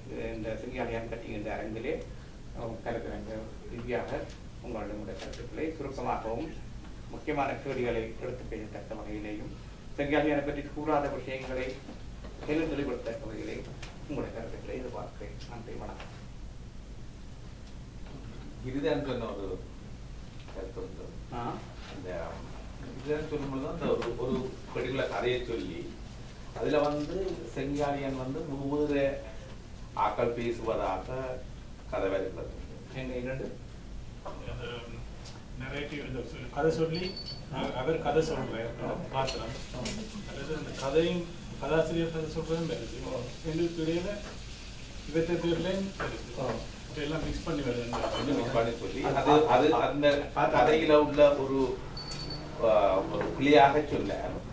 இந்த சிங்கியாளியான் பற்றி இந்த அரங்கிலே அஹ், கருத்தரங்க ரீதியாக உங்களுடைய கருத்துக்களை சுருக்கமாகவும் முக்கியமான கேள்விகளை எடுத்து பேசத்தக்க வகையிலேயும் செங்காலியானை பற்றி கூறாத விஷயங்களை மேலும் தெளிவுபடுத்தக்க வகையிலே உங்களுடைய கருத்துக்களை எதிர்பார்க்கிறேன் நன்றி வணக்கம் இதுதான் சொன்ன ஒரு கருத்து உண்டு. ஆ அந்த இதுதான் சொல்லும்போது அந்த ஒரு ஒரு பர்டிகுலர் கதையை சொல்லி அதுல வந்து செங்காலியன் வந்து ஒவ்வொரு ஆக்கள் பேசுவதாக கதை வருகிறது எங்க இரண்டு நரேட்டிவ் இந்த சொல்- கதை சொல்லி அ- அவர் கதை சொல்றார் பாத்திரம் அதாவது அந்த கதையும் கதாசிரியர் கதை சொல்றதும் வருது ரெண்டுக்கு இடையில இவற்றை பேர்லையும் வருது இப்ப எல்லாம் மிக்ஸ் பண்ணி வருது கொஞ்சம் mix பண்ணி சொல்லி அது அது அந்த கதையில உள்ள ஒரு ஆஹ், ஒரு புள்ளியாக சொல்ல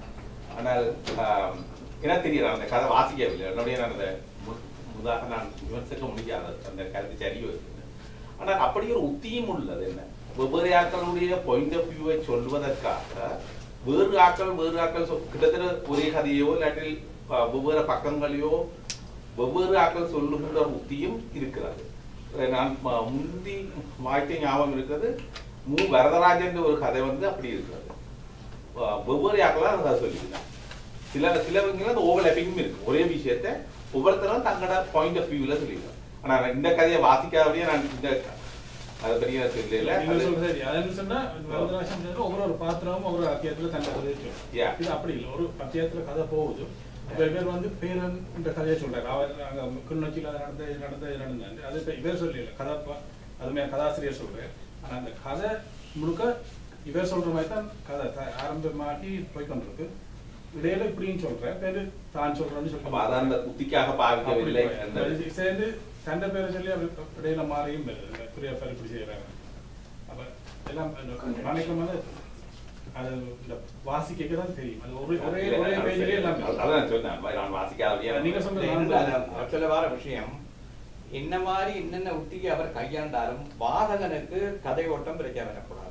ஆனால் ஆஹ், எனக்கு தெரியல அந்த கதை வாசிக்கவில்லை என்னுடைய நான் அந்த மு- முதாக நான் விமர்சிக்க முடியாது அந்த கருத்து சரி வருது ஆனால் அப்படி ஒரு உத்தியும் உள்ளது என்ன வெவ்வேறு ஆக்களுடைய பாயிண்ட் ஆஃப் வியூவை சொல்வதற்காக வேறு ஆக்கள் வேறு ஆக்கள் சொல்- கிட்டத்தட்ட ஒரே கதையோ இல்லாட்டில் ஆஹ், வெவ்வேறு பக்கங்களையோ வெவ்வேறு ஆக்கள் சொல்லுகின்ற ஒரு உத்தியும் இருக்கிறது அஹ் நான் ம- முந்தி வாய்த்த ஞாபகம் இருக்கிறது மு வரதராஜன் ஒரு கதை வந்து அப்படி இருக்கிறது அஹ் வெவ்வேறு ஆக்கெல்லாம் அந்த கதை சொல்லியிருக்காங்க சில சிலவங்க அந்த ஓவர்லேப்பிங்கும் இருக்கு ஒரே விஷயத்த ஒவ்வொருத்தரும் தங்களோட பாயிண்ட் ஆஃப் வியூல சொல்லியிருக்காங்க ஆனா நான் இந்த கதையை வாசிக்காதபடியே நான் இந்த அதை பற்றி நான் தெரியல நீங்க அது- சொல்றது சரி அதுன்னு சொன்னா வரதராஜன் சொல்றது ஒவ்வொரு ஒரு பாத்திரமும் ஒவ்வொரு அத்தியாயத்துல தன்னை கதையை சொல்லும் Yeah. இது அப்படி இல்லை ஒரு அத்தியாயத்துல கதை போகுது இப்ப இவர் வந்து பேரன் இந்த கதையை சொல்றாரு அவர் அங்க கிளிநொச்சியில் அது நடந்த இது நடந்த இது நடந்தாண்டு அது இப்ப இவர் சொல்லல கதை ப- அதுமே கதாசிரியர் சொல்றாரு ஆனா அந்த கதை முழுக்க இவர் சொல்ற மாதிரி தான் கதை த- ஆரம்பமாகி போய் கொண்டிருக்கு இடையில இப்படின்னு சொல்றேன் பேரு தான் சொல்றேன்னு அப்ப அதை அந்த சொல்லி உத்திக்காக பாவிக்கவில்லை அந்த அப்படி சேர்ந்து தண்டை பேரை சொல்லி அவர் இடையில மாறியும் வருது இந்த பிரியா பேர் இப்படி செய்யறாங்க அப்ப எல்லாம் இந்த வணக்கம் வந்து அது இந்த வாசிக்க தான் தெரியும் அது ஒரே ஒரே ஒரே பேஜிலே எல்லாம் இருக்கு. அதான் நான் சொன்னேன் நான் வாசிக்காதபடியே நீங்க சொன்ன- சொல்ல வர விஷயம் என்ன மாதிரி என்னென்ன உத்தியை அவர் கையாண்டாலும் வாசகனுக்கு கதை ஓட்டம் பிரச்சனை வரக்கூடாது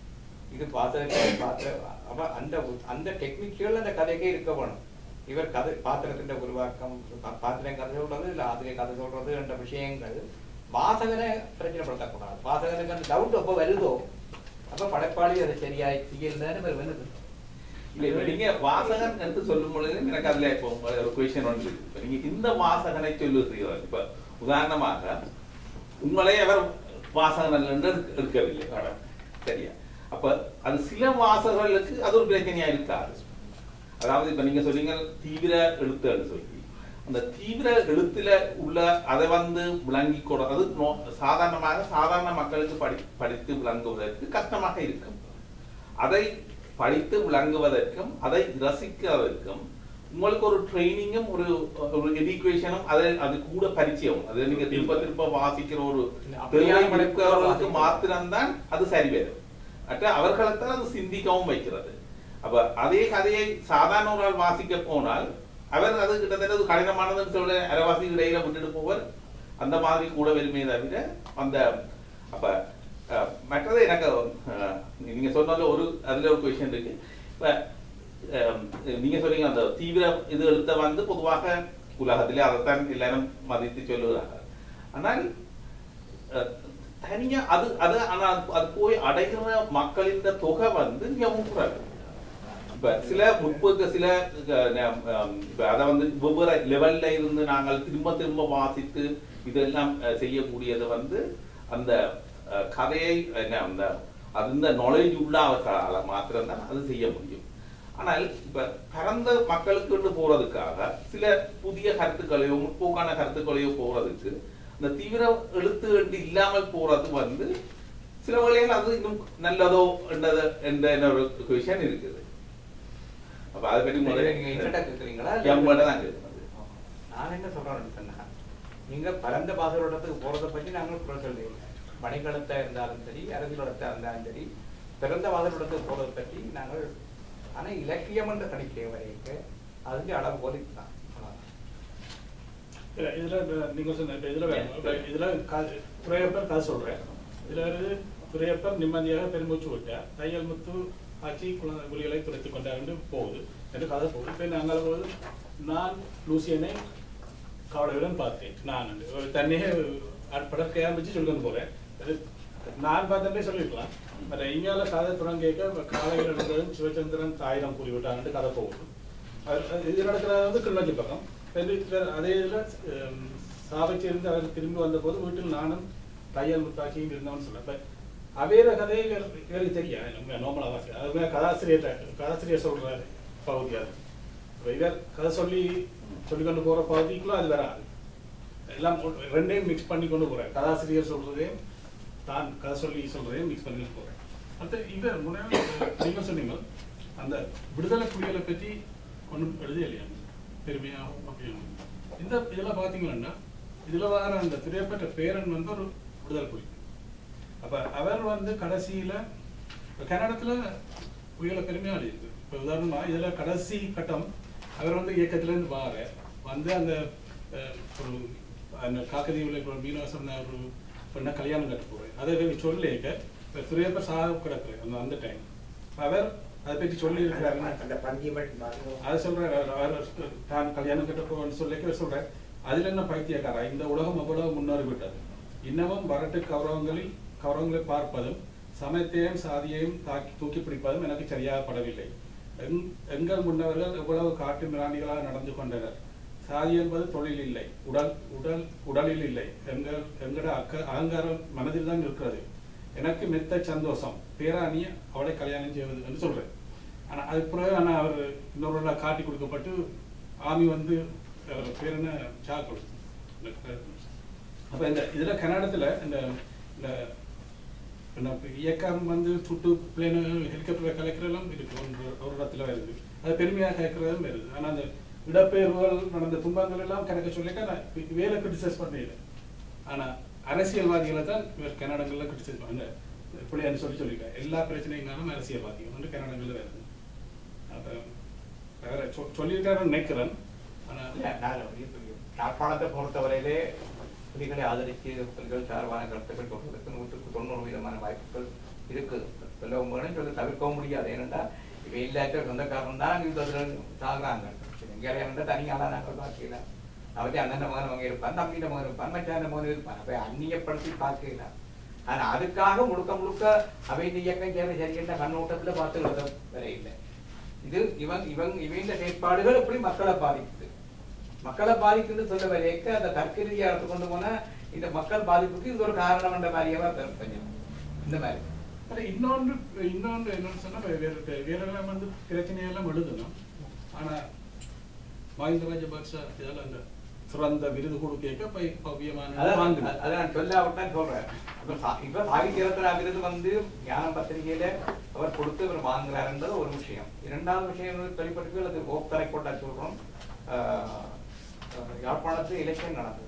இது பாத்திரத்தை பாத்திர அப்ப அந்த உ- அந்த டெக்னிக்குகள் அந்த கதைக்கே இருக்க வேணும் இவர் கதை பாத்திரத்தின் உருவாக்கம் பா- பாத்திரம் கதை சொல்றது இல்ல ஆசிரியர் கதை சொல்றது என்ற விஷயங்கள் வாசகனை பிரச்சனைப்படுத்தக்கூடாது வாசகனுக்கு அந்த டவுட் எப்போ வருதோ அப்ப படைப்பாளி அதை சரியாய் செய்யலன்னு வருது இல்ல இப்ப நீங்க வாசகன் என்று சொல்லும் பொழுது எனக்கு அதுல இப்போ ஒரு கொஸ்டின் ஒன்று இருக்கு இப்ப நீங்க இந்த வாசகனை சொல்லுகிறீர்கள் இப்ப உதாரணமாக உங்களை அவர் வாசகன் அல்ல என்று எடுக்க- எடுக்கவில்லை ஆனா, சரியா அப்ப அது சில வாசகர்களுக்கு அது ஒரு பிரச்சனையா இருக்காது அதாவது இப்ப நீங்க சொன்னீங்க தீவிர எழுத்துன்னு சொல்லி அந்த தீவிர எழுத்துல உள்ள அதை வந்து விளங்கி கொடு அது நோ- சாதாரணமாக சாதாரண மக்களுக்கு படி படித்து விளங்குவதற்கு கஷ்டமாக இருக்கும் அதை படித்து விளங்குவதற்கும் அதை ரசிக்கிறதற்கும் உங்களுக்கு ஒரு ட்ரைனிங்கும் ஒரு ஒரு எஜுகேஷனும் அதை அது கூட பரிச்சயம் அது நீங்க திருப்ப திருப்ப வாசிக்கிற ஒரு அப்படியான தேவை இருக்கிறவர்களுக்கு வாசிக்கிறது. மாத்திரம்தான் அது சரி வரும் மற்ற அவர்களைத்தான் அது சிந்திக்கவும் வைக்கிறது அப்ப அதே கதையை சாதாரண ஒரு ஆள் வாசிக்க போனால் அவர் அது கிட்டத்தட்ட அது கடினமானதுன்னு சொல்ல அரைவாசி இடையில விட்டுட்டு போவர் அந்த மாதிரி கூட வருமே தவிர அந்த அப்ப அஹ், மற்றது எனக்கு அஹ், நீங்க சொன்னதுல ஒரு அதுல ஒரு கொஸ்டின் இருக்கு இப்ப அஹ், நீங்க சொன்னீங்க அந்த தீவிர இது எழுத்த வந்து பொதுவாக உலகத்திலே அதைத்தான் எல்லாரும் மதித்து சொல்லுகிறார்கள் ஆனால் அஹ், தனியா அது அது ஆனா அது போய் அடைகிற மக்களின் தொகை வந்து மிகவும் குறைவு இப்ப சில முற்போக்கு சில அஹ், நம், அஹ், இப்ப அதை வந்து வெவ்வேறு லெவல்ல இருந்து நாங்கள் திரும்ப திரும்ப வாசித்து இதெல்லாம் அஹ், செய்யக்கூடியது வந்து அந்த அஹ், கதையை என்ன அந்த அது இந்த நாலேஜ் உள்ளவர்களால மாத்திரம்தான் அது செய்ய முடியும் ஆனால் இப்ப பரந்த மக்களுக்கு போறதுக்காக சில புதிய கருத்துக்களையோ முற்போக்கான கருத்துக்களையோ போறதுக்கு இந்த தீவிர எழுத்து என்று இல்லாமல் போறது வந்து சில வழிகள் அது இன்னும் நல்லதோ என்றது என்ற என்ன ஒரு விஷயம் இருக்குது அப்ப அதை பற்றி முதல்ல நீங்க என்னடா கேக்குறீங்களா? என் மட்டும் தான் கேட்கணும் நான் என்ன சொல்றேன்னு சொன்னா நீங்க பரந்த பாசலோட்டத்துக்கு போறதை பற்றி நாங்கள் குறை சொல்றீங்க மணிக்கணத்தா இருந்தாலும் சரி அரசியலோடத்தா இருந்தாலும் சரி பிறந்த வாசலோட்டத்துக்கு போறதை பற்றி நாங்கள் ஆனா இலக்கியம் என்ற தணிக்கை வரைக்கும் அதுக்கு அளவு போலிதான் இல்ல, இதுல இந்த நீங்க சொன்ன இப்ப இதுல வேணும். இப்ப இதுல கதை- குறையப்பர் கதை சொல்றேன் இதுல வந்து குறையப்பர் நிம்மதியாக பெருமூச்சு விட்டார் தையல் முத்து ஆட்சி குழந்தை புலிகளை துடைத்துக் கொண்டார் என்று போகுது என்று கதை போகுது இப்ப நாங்கள் போது நான் லூசியனை கவலையுடன் பார்த்தேன் நான் ஒரு தண்ணியே படற்கையா வச்சு சொல்லிட்டு போறேன் அது நான் பார்த்தே சொல்லிருக்கலாம் பட் இந்தியாவில் கதை தொடங்கிக்க காலையில் நடந்தது சிவச்சந்திரன் தாயிடம் கூறி விட்டாங்கன்னு கதை போகும் அது- அது இது நடக்கிறது வந்து கிளிநொச்சி பக்கம் ரெண்டு இதுல- அதே இதில் சாவைச்சிருந்து அவர் திரும்பி வந்தபோது வீட்டில் நானும் தையல் முத்தாட்சியும் இருந்தவன் சொல்ல இப்போ அவேற கதை இவர்- இவருக்கு தெரியும் நோமலா வாசி அது கதாசிரியர் கதாசிரியர் சொல்ற பகுதி அது இப்ப இவர் கதை சொல்லி சொல்லி கொண்டு போற பகுதிக்குள்ள அது வராது எல்லாம் ஒ- ரெண்டையும் மிக்ஸ் பண்ணி கொண்டு போறேன் கதாசிரியர் சொல்றதையும் தான் கதை சொல்லி சொல்றதையும் மிக்ஸ் பண்ணி போறேன் அடுத்து இவர் முன்னாடி நீங்க சொன்னீங்க அந்த விடுதலை புலிகளை பற்றி ஒன்றும் எழுதி இல்லையா பெருமையாகவும் அப்படின்னு இந்த இதில் பார்த்தீங்கன்னா இதில் வர அந்த திரைப்பட்ட பேரன் வந்து ஒரு விடுதலை புலி அப்ப அவர் வந்து கடைசியில இப்ப கன்னடத்துல புயல பெருமையா இருக்கு இப்ப உதாரணமா இதுல கடைசி கட்டம் அவர் வந்து இயக்கத்துல இருந்து வார வந்து அந்த அஹ், ஒரு அந்த காக்கதீவுல இப்போ ஒரு மீனவாசம் ஒரு பெண்ணை கல்யாணம் கட்ட போறேன் அதை போய் சொல்லிக்க இப்ப துறையப்ப சாக கிடக்குற அந்த அந்த டைம் அவர் அதை பற்றி சொல்லி இருக்கிறாரு அந்த பந்தியமட் மாதிரி அதை சொல்றாரு அவர் அவர் தான் கல்யாணம் கட்ட போன்னு சொல்லிக்க சொல்றாரு அதுல என்ன பைத்தியக்காரா இந்த உலகம் அவ்வளவு முன்னேறி விட்டது இன்னமும் வரட்டு கௌரவங்களில் கௌரவங்களை பார்ப்பதும் சமயத்தையும் சாதியையும் தாக்கி தூக்கி பிடிப்பதும் எனக்கு சரியாக படவில்லை எங்- எங்கள் முன்னவர்கள் எவ்வளவு காட்டு மிராண்டிகளாக நடந்து கொண்டனர் சாதி என்பது தொழில் இல்லை உடல் உடல் உடலில் இல்லை எங்கள் எங்கட அக்க அகங்காரம் மனதில் தான் இருக்கிறது எனக்கு மெத்த சந்தோஷம் பேராணிய அவளை கல்யாணம் செய்வது என்று சொல்றேன் ஆனா அதுக்கு பிறகு ஆனா அவர் இன்னொரு நாள் காட்டி கொடுக்கப்பட்டு ஆமி வந்து அவர் பேர் என்ன சா கொடுத்து அப்ப இந்த இதுல கன்னடத்துல இந்த இந்த என்ன இப்ப இயக்கம் வந்து சுட்டு பிளேன் ஹெலிகாப்டர் கலைக்கிறதெல்லாம் இருக்கு ஒன்று ஒரு இடத்துல வருது அது பெருமையாக கேட்கறதும் வருது ஆனா அந்த இடப்பெயர்வுகள் நடந்த துன்பங்கள் எல்லாம் கணக்க சொல்லிக்க நான் இப்ப வேலை கிரிட்டிசைஸ் பண்ணல ஆனா அரசியல்வாதிகளை தான் இவர் கன்னடங்கள்ல கிரிட்டிசைஸ் பண்ண பிள்ளையான்னு சொல்லி சொல்லியிருக்காங்க எல்லா பிரச்சனைகளும் அரசியல்வாதிகள் வந்து கன்னடங்கள்ல வருது அப்ப வேற சொ- சொல்லியிருக்காருன்னு நினைக்கிறேன் ஆனா இல்ல, நான் இப்ப யாழ்ப்பாணத்தை பொறுத்தவரையிலே புலிகளை ஆதரித்து புலிகள் சார்பான கருத்துக்கள் சொல்றதுக்கு நூற்றுக்கு தொண்ணூறு விதமான வாய்ப்புகள் இருக்கு சொல்லவும் வேணும் சொல்லி தவிர்க்கவும் முடியாது ஏனென்றா இவ இல்லாத சொந்தக்காரன் தான் யுத்தத்தில் சாகுறாங்க எங்கேயா இருந்தால் தனியால நாங்கள் பார்க்கல அவரே அண்ணன் மகன் அவங்க இருப்பான் தம்பியின் மகன் இருப்பான் மச்சான மகன் இருப்பான் அப்ப அந்நியப்படுத்தி பார்க்கல ஆனா அதுக்காக முழுக்க முழுக்க அவை இந்த இயக்கம் சேவை சரியான கண்ணோட்டத்துல பார்த்து எழுத வர இல்லை இது இவன் இவன் இவங்க செயற்பாடுகள் எப்படி மக்களை பாதிக்குது மக்களை பாதிக்குன்னு சொல்ல வரைக்க அந்த தற்கரீதியா எடுத்து கொண்டு போனா இந்த மக்கள் பாதிப்புக்கு இது ஒரு காரணம் என்ற மாதிரியாவா கொஞ்சம் இந்த மாதிரி ஆனா இன்னொன்று இன்னொன்று என்னன்னு சொன்னா வே- வேற வேறெல்லாம் வந்து பிரச்சனையெல்லாம் எழுதணும் ஆனா மஹிந்த ராஜபக்ச இதால அந்த சிறந்த விருது கொடுக்க பை பவ்யமான அதான் வாங்கினார். அதான் நான் சொல்லாவிட்டான் சொல்றேன் இப்ப சா- இப்ப சாகித்ய ரத்னா விருது வந்து ஞான பத்திரிகையில அவர் கொடுத்து இவர் வாங்குறாருன்றது ஒரு விஷயம் இரண்டாவது விஷயம் வந்து வெளிப்பட்டு அது ஓப்தரை கொண்டா சொல்றோம் ஆஹ், ஆஹ், யாழ்ப்பாணத்து இலக்கியம் நடந்தது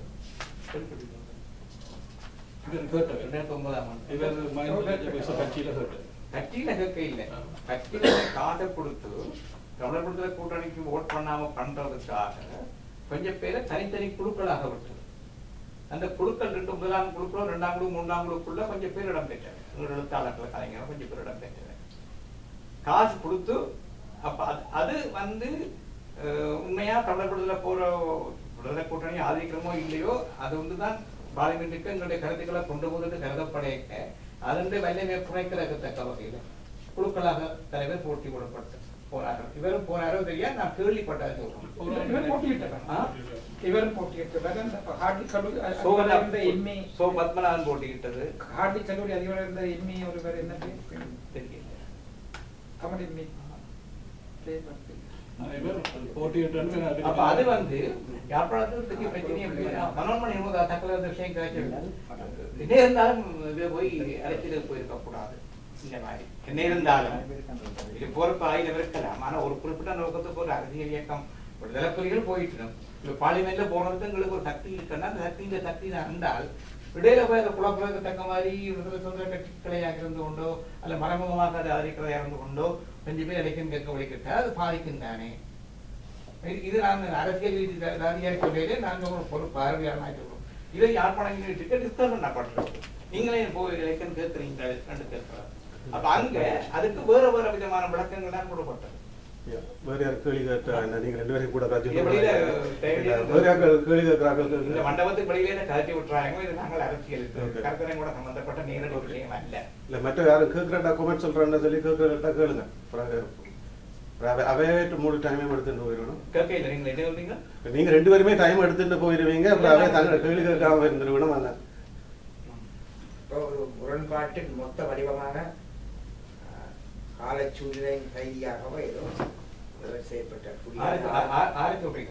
இவர் கேட்டவர். ரெண்டாயிரத்தி ஒன்பதாம் ஆண்டு இவர் மஹிந்த ராஜபக்ச கட்சியில கேட்டவர். கட்சியில கேட்க இல்லை ஆ. கட்சியில காசை கொடுத்து தமிழர் விடுதலை கூட்டணிக்கு ஓட் பண்ணாம பண்றதுக்காக கொஞ்சம் பேரை தனித்தனி குழுக்களாக விட்டது அந்த குழுக்கள் ரெண்டு முதலாம் குழுக்களோ ரெண்டாம் குழு மூன்றாம் குழுக்குள்ள கொஞ்சம் பேர் இடம் பெற்றாங்க ஒரு எழுத்தாளர்கள் கலைஞர்கள் கொஞ்சம் பேர் இடம் பெற்றாங்க காசு கொடுத்து அப்ப அது- அது வந்து அஹ், உண்மையா தமிழர் விடுதலை போற விடுதலை கூட்டணி ஆதரிக்கிறோமோ இல்லையோ அது வந்து தான் பார்லிமெண்ட்டுக்கு எங்களுடைய கருத்துக்களை கொண்டு போகிறது கருதப்படைக்க அதனுடைய வல்லமை குறைக்கிறதற்க வகையில் குழுக்களாக தலைவர் போட்டி விடப்பட்டு போனார்கள் இவரும் போனாரோ தெரியா நான் கேள்விப்பட்டதை சொல்றேன் இவர் போட்டியிட்டார். ஆ? இவரும் போட்டியிட்டார் அந்த ஹார்டி கல்லூரி சோமநாத் இருந்த எம்ஏ சோ பத்மநாதன் போட்டியிட்டது ஹார்டி கல்லூரி அதிபர் இருந்த எம்ஏ ஒருவர் என்ன பேர் தெரியல கமல் எம்ஏ பேர் வந்து ஆனா இவர் போட்டியிட்டான்னு நான் அப்ப அது வந்து யாழ்ப்பாணத்தில் பெரிய பிரச்சனையே இல்லை. மனோன்மணி இவங்க தக்கல அந்த விஷயம் கிடைச்சது என்ன இருந்தாலும் இது போய் அரசியலுக்கு போயிருக்க கூடாது இந்த மாதிரி என்ன இருந்தாலும் இது பொறுப்பு ஆயுதம் இருக்கலாம் ஆனா ஒரு குறிப்பிட்ட நோக்கத்துக்கு ஒரு அரசியல் இயக்கம் விடுதலை புலிகள் போயிட்டு இப்ப பார்லிமெண்ட்ல போறதுக்கு எங்களுக்கு ஒரு சக்தி இருக்குன்னா அந்த சக்தி இந்த சக்தி தான் இருந்தால் இடையில போய் அந்த குழப்பத்துக்கு தக்க மாதிரி விடுதலை சுதந்திர கட்சிகளையாக இருந்து கொண்டோ அல்ல மறைமுகமாக அதை ஆதரிக்கிறதா இருந்து கொண்டோ கொஞ்சம் பேர் இலக்கியம் கேட்க வழிக்கிட்ட அது பாதிக்கும் தானே இது- இது நான் அரசியல் ரீதி ரீதியாக சொல்லையிலே நாங்கள் ஒரு பொறு பார்வையான சொல்றோம் இதை யாழ்ப்பாணம் யூனிவர்சிட்டிக்கு டிஸ்கஸ் பண்ணப்படுறோம் நீங்களே போய் இலக்கியம் கேட்குறீங்க ரெண்டு கேட்கலாம் அப்ப அங்க அதுக்கு வேற வேற விதமான விளக்கங்கள் தான் கொடுக்கப்பட்டது Yeah. வேற யாரும் கேள்வி கேட்டா என்ன நீங்க ரெண்டு பேரும் கூட காட்சி இது வெளியில தேவையில்லை. வேற யாரும் கேள்வி கேட்கிறார்கள் இந்த கேட்க மண்டபத்துக்கு வெளியிலே கழட்டி விட்டுறாங்க இது நாங்கள் அரசியல் Okay. கருத்தனை கூட சம்பந்தப்பட்ட நேரடி விஷயம் அல்ல இல்ல மற்ற யாரும் கேட்கிற டாக்குமெண்ட் சொல்றேன்னு சொல்லி கேட்கிறதா கேளுங்க அப்புறம் அவ- அவையாட்டு மூணு டைமே எடுத்துட்டு போயிடணும் கேட்க இல்லை நீங்கள் என்ன சொல்றீங்க நீங்க ரெண்டு பேருமே டைம் எடுத்துட்டு போயிருவீங்க அப்புறம் அவை தங்க கேள்வி கேட்காம இருந்துருக்கணும் அதான் இப்போ ஒரு முரண்பாட்டின் மொத்த வடிவமான அஹ், காலச்சூழ்நிலையின் கைதியாகவோ ஏதோ இவர் செய்யப்பட்ட புதிய ஆருக்கு- ஆ- ஆ- ஆருக்கு சொல்றீங்க?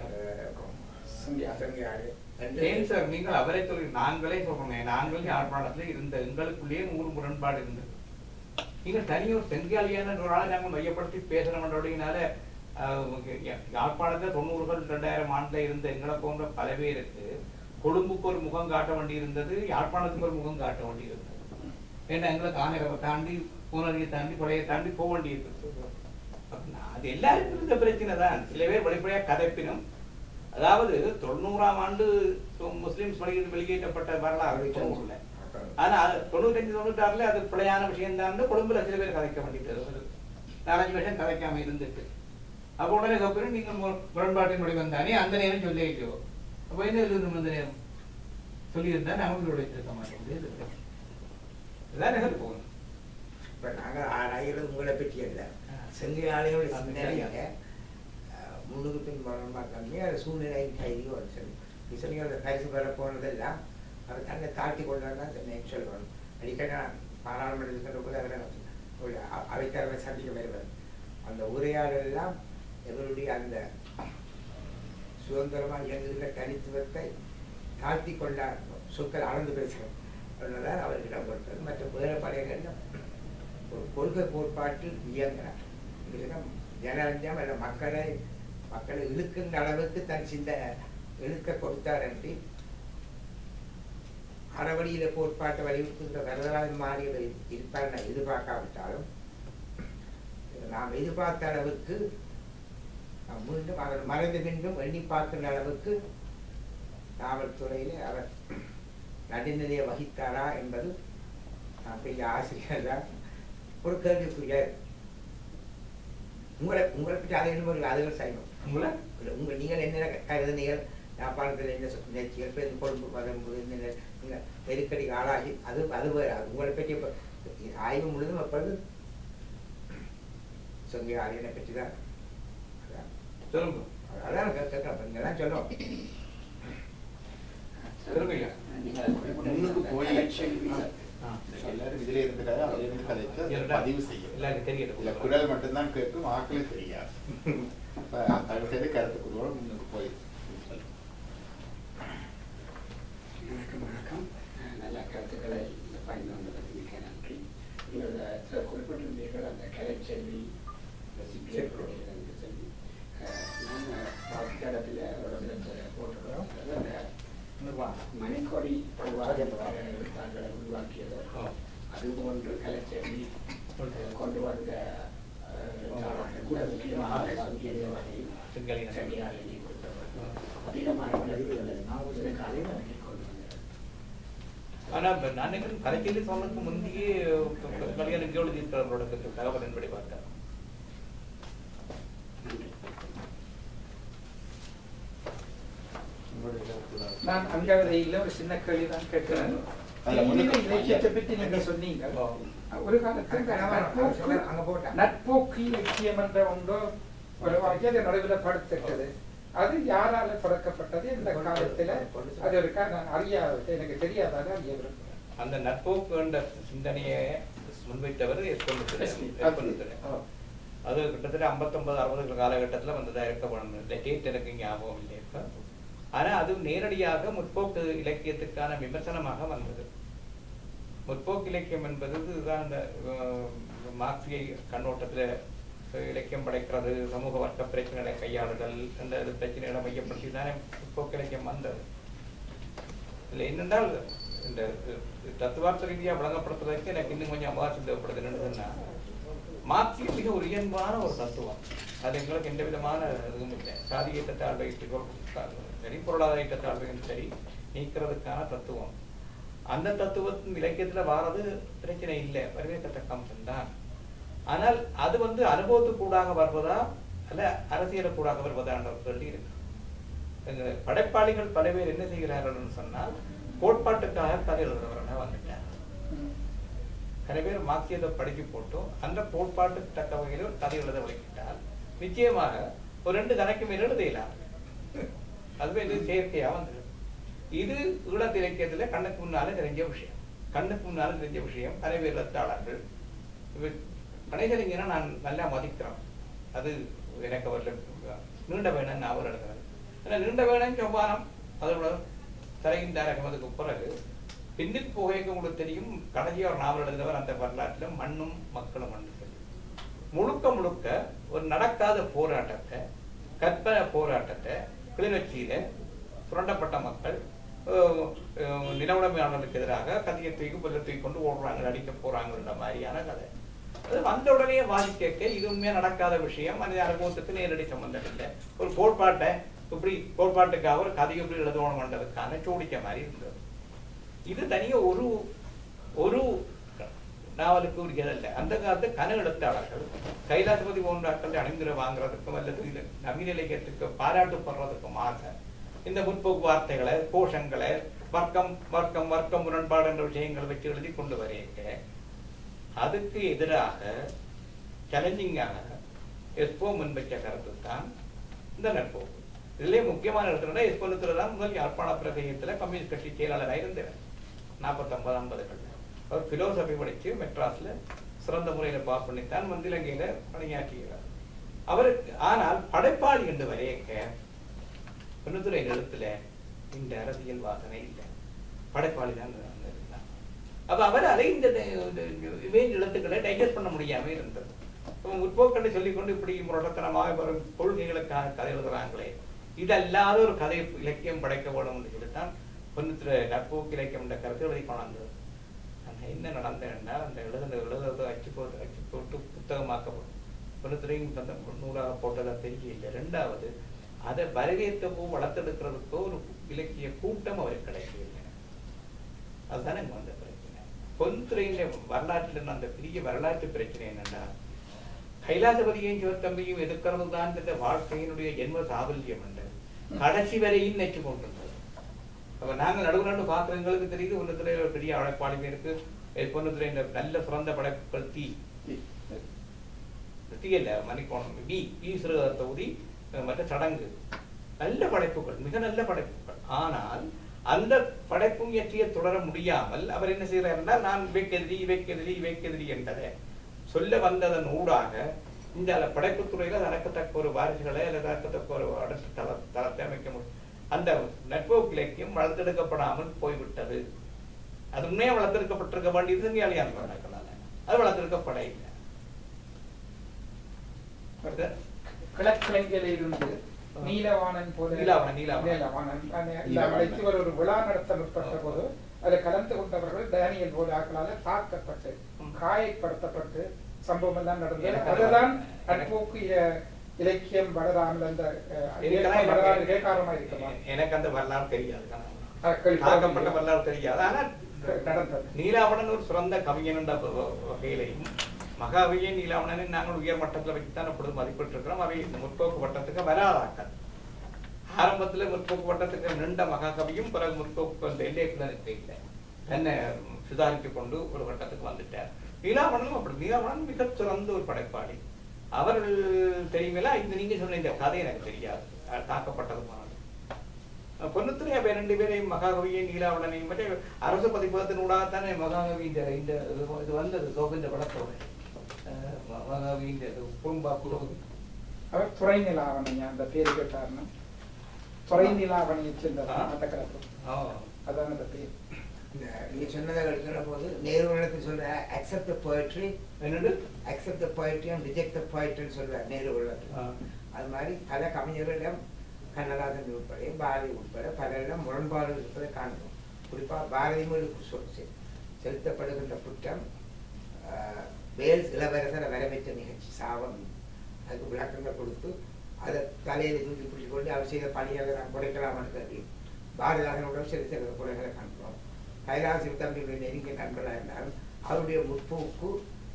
சங்கியாடு ஏன் சார் நீங்கள் அவரை சொல்லி நாங்களே சொல்றோமே நாங்கள் யாழ்ப்பாணத்தில் இருந்த எங்களுக்குள்ளேயே நூறு முரண்பாடு இருந்தது நீங்கள் தனியொரு செங்காலியான ஒரு ஆளை நாங்கள் மையப்படுத்தி பேசணும்ன்றோடையினால யாழ்ப்பாணத்தில் தொண்ணூறுகள் ரெண்டாயிரம் ஆண்டுல இருந்த எங்களை போன்ற பல பேருக்கு கொழும்புக்கு ஒரு முகம் காட்ட வேண்டி இருந்தது யாழ்ப்பாணத்துக்கு ஒரு முகம் காட்ட வேண்டி இருந்தது ஏன்னா எங்களை கானகரை தாண்டி பூனரியை தாண்டி கொலையை தாண்டி போக வேண்டி இருக்குது அப்ப நான் அது எல்லாருக்கும் இருந்த பிரச்சனை தான் சில பேர் வெளிப்படையா கதைப்பினும் அதாவது தொண்ணூறாம் ஆண்டு சு- முஸ்லிம்ஸ் வெளியே வெளியேற்றப்பட்ட வரலாறு தொண்ணூறுல ஆனா அது தொண்ணூத்தஞ்சு தொண்ணூத்தாறுல அது பிழையான விஷயம் தான் குடும்பத்துல சில பேர் கதைக்க வேண்டியது ஒரு நாலஞ்சு வருஷம் கதைக்காம இருந்துட்டு அப்போ உடனே கப்புறம் நீங்க மு- முரண்பாட்டின் வடிவம் தானே அந்த நேரம் சொல்லி வைக்கோ அப்போ என்ன எழுதணும் அந்த நேரம் சொல்லியிருந்தா நாங்களும் உழைச்சிருக்க மாட்டோம் இதான் நிகழ் போகணும் இப்ப நாங்க ஆராயிரம் உங்களை பற்றி அல்ல ஆ. செங்கியாளியோட அந்த சிந்தனையில சரியா. அஹ், முன்னுக்கு பின் முரண்பா கம்மி அது சூழ்நிலையின் கைதியோ அது சரி இசைகள் அந்த பரிசு பெற போனதெல்லாம் அவர் தன்னை தாழ்த்தி கொண்டாங்க தன்னை சொல்லணும் அடிக்கடி நான் பாராளுமன்றத்தில் இருக்கிற போது அவரை ஒரு அ- அவைத்தலைமை சந்திக்க வருவார் அந்த உரையாடலாம் எங்களுடைய அந்த சுதந்திரமாக இயங்குகிற தனித்துவத்தை தாழ்த்தி கொண்டார் சொற்கள் அளந்து பேசுகிறோம் அதனால அவர்களிடம் கொடுத்தது மற்ற வேறு படையினரிடம் ஒரு கொள்கை கோட்பாட்டில் இயங்குகிறார் இதுதான் ஜனரஞ்சம் அல்ல மக்களை மக்களை இழுக்கின்ற அளவுக்கு தன் சிந்தனை இழுக்க கொடுத்தார் என்று அறவழியில கோட்பாட்டை வலியுறுத்துகிற வரலாறு மாறியவர் இருப்பார் நான் எதிர்பார்க்காவிட்டாலும் நாம் எதிர்பார்த்த அளவுக்கு நாம் மீண்டும் அவர் மறைந்து மீண்டும் எண்ணி பார்க்கின்ற அளவுக்கு காவல்துறையிலே அவர் நடுநிலையை வகித்தாரா என்பது நான் பெரிய ஆசிரியர் தான் ஒரு கேள்விக்குரிய உங்களை உங்களை பற்றி அதை எழுதும்போது அதுகள் செய்யணும் உங்களை இல்ல, உங்க நீங்கள் என்ன கருதுனீர்கள் யாழ்ப்பாணத்தில் என்ன சொ- நிகழ்ச்சிகள் பேருந்து கொழும்பு வரும்போது என்ன நீங்க நெருக்கடி ஆளாகி அது அது வேறு அது உங்களை பற்றி இப்ப ஆய்வு முழுதும் அப்பொழுது சொங்க ஆரியனை பற்றி தான் அதான். சொல்லுங்க அதான் கேட்கறேன் நீங்க தான் சொல்லணும் சொல்லுங்க ஐயா. முன்னுக்கு போய் ஆ. எல்லாரும் இதுல இருந்துட்டாரு அதுல இருந்து கதைச்சு அதை எல்லாரும் பதிவு செய்யும் எல்லாருக்கும் தெரியட்டும். இல்ல குரல் மட்டும்தான் கேட்கும் ஆக்களே தெரியாது அப்ப தயவு செய்து கருத்து குருவோட முன்னுக்கு போய் சொல்லுங்க. வணக்கம் வணக்கம் அஹ் நல்ல கருத்துக்களை இந்த பயந்து வந்ததுக்கு மிக நன்றி நீங்கள் சில குறிப்பிட்டிருந்தீர்கள் அந்த கலைச்செல்வி இந்த சிப்பியர்களுடைய இந்த செல்வி அஹ் நான் பார்த்த இடத்துல ஒரு இடத்துல போட்டுக்கிறோம் அதாவது அந்த மணிக்கொடி எழுத்தாளர்களை உருவாக்கியது ஆ. அதுபோன்று கலைச்செல்வி கொண்டு வந்த அஹ், எழுத்தாளர்கள் கூட முக்கியமாக சங்கீத வகை செங்கலின. செங்கியாளினி கொடுத்தவர் அதிகமான விளக்குகளை இதற்காக விளக்கி கொண்டு வந்தார் ஆனா இப்ப நான் நினைக்கிறேன் கலைச்செல்வி சொன்னதுக்கு முந்தையே கல்யாணம் இங்கே இருக்கிறவரோட தகவல் என்படி பார்த்தேன் நன்றி நான் அங்கவதையில் ஒரு சின்ன கேள்வி தான் கேட்கிறேன் அதுல முன்னுக்கு இலக்கியத்தை பற்றி நீங்க சொன்னீங்க ஒரு காலத்தில் இந்த நட்போக்கு அங்க போட்டேன் நட்போக்கு இலக்கியம் என்ற ஒன்று உருவாக்கி அதை நடுவில் படுத்திட்டது அது யாரால படைக்கப்பட்டது இந்த காலத்துல அது இருக்கா நான் அறியாத எனக்கு தெரியாதாக அறிய விரும்புகிறேன் அந்த நட்போக்கு என்ற சிந்தனையை முன்வைத்தவர் ஏற்படுத்துறேன் ஓ. அது கிட்டத்தட்ட ஐம்பத்தொன்பது அறுபது காலகட்டத்தில் வந்ததாக இருக்க வேணும் இந்த டேட் எனக்கு ஞாபகம் இல்லை இப்ப ஆனா அது நேரடியாக முற்போக்கு இலக்கியத்துக்கான விமர்சனமாக வந்தது முற்போக்கு இலக்கியம் என்பது இதுதான் அந்த அஹ், மார்க்சிய கண்ணோட்டத்துல அஹ், இலக்கியம் படைக்கிறது சமூக வர்க்க பிரச்சனைகளை கையாளுதல் என்ற இது பிரச்சனைகளை மையப்படுத்தி தானே முற்போக்கு இலக்கியம் வந்தது இதுல என்னென்றால் இந்த அஹ், தத்துவார்த்த ரீதியா வழங்கப்படுத்துவதற்கு எனக்கு இன்னும் கொஞ்சம் அவகாசம் தேவைப்படுது என்னன்னு சொன்னா மார்க்சியம் மிக ஒரு இயல்பான ஒரு தத்துவம் அது எங்களுக்கு எந்த விதமான இதுவும் இல்லை சாதி ஏற்றத்தாழ்வை சரி பொருளாதார ஏற்றத்தாழ்வையும் சரி நீக்கிறதுக்கான தத்துவம் அந்த தத்துவத்தின் இலக்கியத்துல வாரது பிரச்சனை இல்லை வரவேற்கத்தக்க அம்சம் தான் ஆனால் அது வந்து அனுபவத்துக்கூடாக வருவதா அல்ல அரசியலுக்கூடாக வருவதான ஒரு கேள்வி இருக்கு எங்க படைப்பாளிகள் பல பேர் என்ன செய்கிறார்கள்னு சொன்னால் கோட்பாட்டுக்காக கதை எழுதுறவர்களாக வந்துட்டார் சில பேர் மார்க்சியத்தை படிச்சு போட்டு அந்த கோட்பாட்டுக்கு தக்க வகையில் ஒரு கதை எழுத வைக்கிட்டால் நிச்சயமாக ஒரு ரெண்டு கணக்கு மேல் எழுதலாம் அதுவே இது செயற்கையா வந்துடும் இது ஈழத்து இலக்கியத்துல கண்ணுக்கு முன்னால தெரிஞ்ச விஷயம் கண்ணுக்கு முன்னால தெரிஞ்ச விஷயம் பல பேர் எழுத்தாளர்கள் இவ- கணேசலிங்கனை நான் நல்லா மதிக்கிறோம் அது எனக்கு அவர்ல நீண்ட வேணன் நாவல் எழுதுறது ஆனா நீண்ட வேணன் செவ்வானம் அதோட தரையின் தாரகமதுக்கு பிறகு பின்னுக்கு போகைக்கு உங்களுக்கு தெரியும் கடைசியா ஒரு நாவல் எழுதினவர் அந்த வரலாற்றுல மண்ணும் மக்களும் மண்ணு சொல்லி முழுக்க முழுக்க ஒரு நடக்காத போராட்டத்தை கற்பனை போராட்டத்தை கிளிநொச்சியில சுரண்டப்பட்ட மக்கள் அஹ், அஹ், நிலவுடைமையாளர்களுக்கு எதிராக கத்தியை தூக்கி புல்ல தூக்கி கொண்டு ஓடுறாங்க அடிக்க போறாங்கன்ற மாதிரியான கதை அது வந்த உடனே வாசிக்க இது உண்மையா நடக்காத விஷயம் மனித அனுபவத்துக்கு நேரடி சம்பந்தம் இல்லை ஒரு கோட்பாட்டை இப்படி கோட்பாட்டுக்காக ஒரு கதை எப்படி எழுதணும்ன்றதுக்கான சோடிக்க மாதிரி இருந்தது இது தனியா ஒரு ஒரு நாவலுக்கு உரியதல்ல அந்த காலத்து கன எழுத்தாளர்கள் கைலாசபதி போன்றாக்கள் அணிந்துரை வாங்குறதுக்கும் அல்லது இது நவீன இலக்கியத்துக்கு பாராட்டுப்படுறதுக்கும் ஆசை இந்த முற்போக்கு வார்த்தைகளை கோஷங்களை வர்க்கம் வர்க்கம் வர்க்கம் முரண்பாடு என்ற விஷயங்களை வச்சு எழுதி கொண்டு வரையங்க அதுக்கு எதிராக சேலஞ்சிங்காக எஸ்போ முன்வைச்ச கருத்து தான் இந்த நட்போக்கு இதுலயே முக்கியமான இடத்துல எஸ்போ தான் முதல் யாழ்ப்பாண பிரதேசத்துல கம்யூனிஸ்ட் கட்சி செயலாளராக இருந்தார் நாற்பத்தொன்பது ஐம்பதுகள்ல அவர் பிலோசபி படிச்சு மெட்ராஸ்ல சிறந்த முறையில பாஸ் பண்ணித்தான் வந்து இலங்கையில பணியாற்றுகிறார் அவருக்கு ஆனால் படைப்பாளி என்று வரையக்க பொன்னுத்துறை எழுத்துல இந்த அரசியல் வாசனை இல்லை படைப்பாளி தான் இருந்தார் அப்ப அவரால இந்த இமேஜ் எழுத்துக்களை டைஜஸ்ட் பண்ண முடியாம இருந்தது அப்ப முற்போக்கண்டை சொல்லிக்கொண்டு இப்படி முரட்டத்தனமாக வரும் கொள்கைகளுக்காக கதை எழுதுறாங்களே இதல்லாத ஒரு கதை இலக்கியம் படைக்க வேணும் என்று சொல்லித்தான் பொன்னுத்துறை நட்போக்கு இலக்கியம் என்ற கருத்து எழுதி கொண்டாந்தது அந்த என்ன நடந்ததுன்னா அந்த எழுதுன எழுதுறது அச்சு போட்டு அச்சு போட்டு புத்தகமாக்கப்படும் பொன்னுத்துறையும் அந்த நூலாக போட்டதா தெரியல ரெண்டாவது அதை வரவேற்கவோ வளர்த்தெடுக்கிறதுக்கோ ஒரு இலக்கிய கூட்டம் அவருக்கு கிடைக்கவில்லை அதுதானே இங்க வந்த பிரச்சனை பொன்துறையின் வரலாற்றில் அந்த பெரிய வரலாற்று பிரச்சனை என்னன்னா கைலாசபதியையும் சிவத்தம்பியும் எதிர்க்கிறது தான் இந்த வாழ்க்கையினுடைய ஜென்ம சாபல்யம் என்று கடைசி வரையும் நெச்சு கொண்டிருந்தது அப்ப நாங்க நடுவு நடு பாக்குறவங்களுக்கு தெரியுது ஒன்றுத்துல ஒரு பெரிய அழைப்பாளிமே இருக்கு பொண்ணுத்துல இந்த நல்ல சிறந்த படைப்புகள் தீ தீ இல்ல மணிக்கோணம் பி பி சிறுக தொகுதி மற்ற சடங்கு நல்ல படைப்புகள் மிக நல்ல படைப்புகள் ஆனால் அந்த படைப்பு முயற்சியை தொடர முடியாமல் அவர் என்ன செய்கிறார் என்றால் நான் இவைக்கெதிரி இவைக்கெதிரி இவைக்கெதிரி என்பதை சொல்ல வந்ததன் ஊடாக இந்த படைப்புத் துறையில தனக்கத்தக்க ஒரு வாரிசுகளை அல்லது தனக்கத்தக்க ஒரு அடுத்த தள தளத்தை அமைக்க முடியும் அந்த நெட்வொர்க் இலக்கியம் வளர்த்தெடுக்கப்படாமல் போய்விட்டது அது உண்மையா வளர்த்தெடுக்கப்பட்டிருக்க வேண்டியது சிங்கியாளியான நடக்கலால அது வளர்த்தெடுக்கப்பட இல்லை கிழக்கிழங்கையில இருந்து நீலவாணன் போல நீலாவணன், நீலாவணன். நீலவாணன் அந்த- இந்த நீலாவணன். அழைத்து ஒரு ஒரு விழா நடத்தப்பட்ட போது அதில் கலந்து கொண்டவர்கள் டேனியல் போல ஆக்களால தாக்கப்பட்டு காயப்படுத்தப்பட்டு சம்பவம் எல்லாம் நடந்தது எனக்கு அதுதான் எனக்கு- நட்போக்கு இ- இலக்கியம் வளராமல் அந்த அஹ், எனக்கெல்லாம் இயக்கம் வளராதே எனக்கு- காரணமா இருக்குமா எனக்கு அந்த வரலாறு தெரியாது அஹ், கேள்வி- தாக்கப்பட்ட வரலாறு தெரியாது ஆனா நடந்தது நீலாவணன் ஒரு சிறந்த கவிஞன் என்ற வ- வகையிலையும் மகாவியை நீலாவணனை நாங்கள் உயர் மட்டத்தில் வச்சுத்தான் அப்பொழுது மதிப்பிட்டு இருக்கிறோம் அவை இந்த முற்போக்கு வட்டத்துக்கு வராதாக்கள் ஆரம்பத்துல முற்போக்கு வட்டத்துக்கு நின்ற மகாகவியும் பிறகு முற்போக்கு அந்த எல்லைக்குள்ள நிற்க இல்லை தன்னை சுதாரித்துக் கொண்டு ஒரு வட்டத்துக்கு வந்துட்டார் நீலாவணனும் அப்படி நீலாவணன் மிக சிறந்த ஒரு படைப்பாளி அவர்கள் தெரியுமில்ல இந்த நீங்க சொன்ன இந்த கதை எனக்கு தெரியாது அஹ் தாக்கப்பட்டது போனது பொன்னுத்துறை அப்ப ரெண்டு பேரையும் மகாகவியை நீலாவணனையும் பற்றி அரசு பதிப்பகத்தினூடாகத்தானே மகாகவி இந்த இந்த இது இது வந்தது கோவிந்த படத்தோட அஹ் ம- மகாகவி இந்த இது குறும்பா குறும்பு அவர் துறை நிலாவணையா அந்த பேருக்கு காரணம் துறை நிலாவணையை சேர்ந்த ஆ. அந்த கலப்பு ஆ. அதான் அந்த பேர் இந்த நீங்க சொன்னதை எடுக்கிற போது நேரு சொல்ற அக்செப்ட் த போயட்ரி என்னது accept the poetry and reject the போயட்ரின்னு சொல்றார் நேரு உள்ளத்தில் ஆ. அது மாதிரி பல கவிஞர்களிடம் கண்ணதாசன் உட்பட பாரதி உட்பட பலரிடம் முரண்பாடு இருப்பதை காண்கிறோம் குறிப்பாக பாரதி மீது சொல் செ- செலுத்தப்படுகின்ற குற்றம் ஆஹ், வேல்ஸ் இளவரசரை வரவேற்ற நிகழ்ச்சி சாவம் அதுக்கு விளக்கங்கள் கொடுத்து அதை தலையில தூக்கி பிடிச்சி கொண்டு அவர் செய்த பணிகளை நான் குறைக்கலாம்னு கருதி பாரதிதாசனோட சில சில குறைகளை காண்கிறோம் கைலாசி தம்பியுடைய நெருங்கிய நண்பர்களாக இருந்தாலும் அவருடைய முற்போக்கு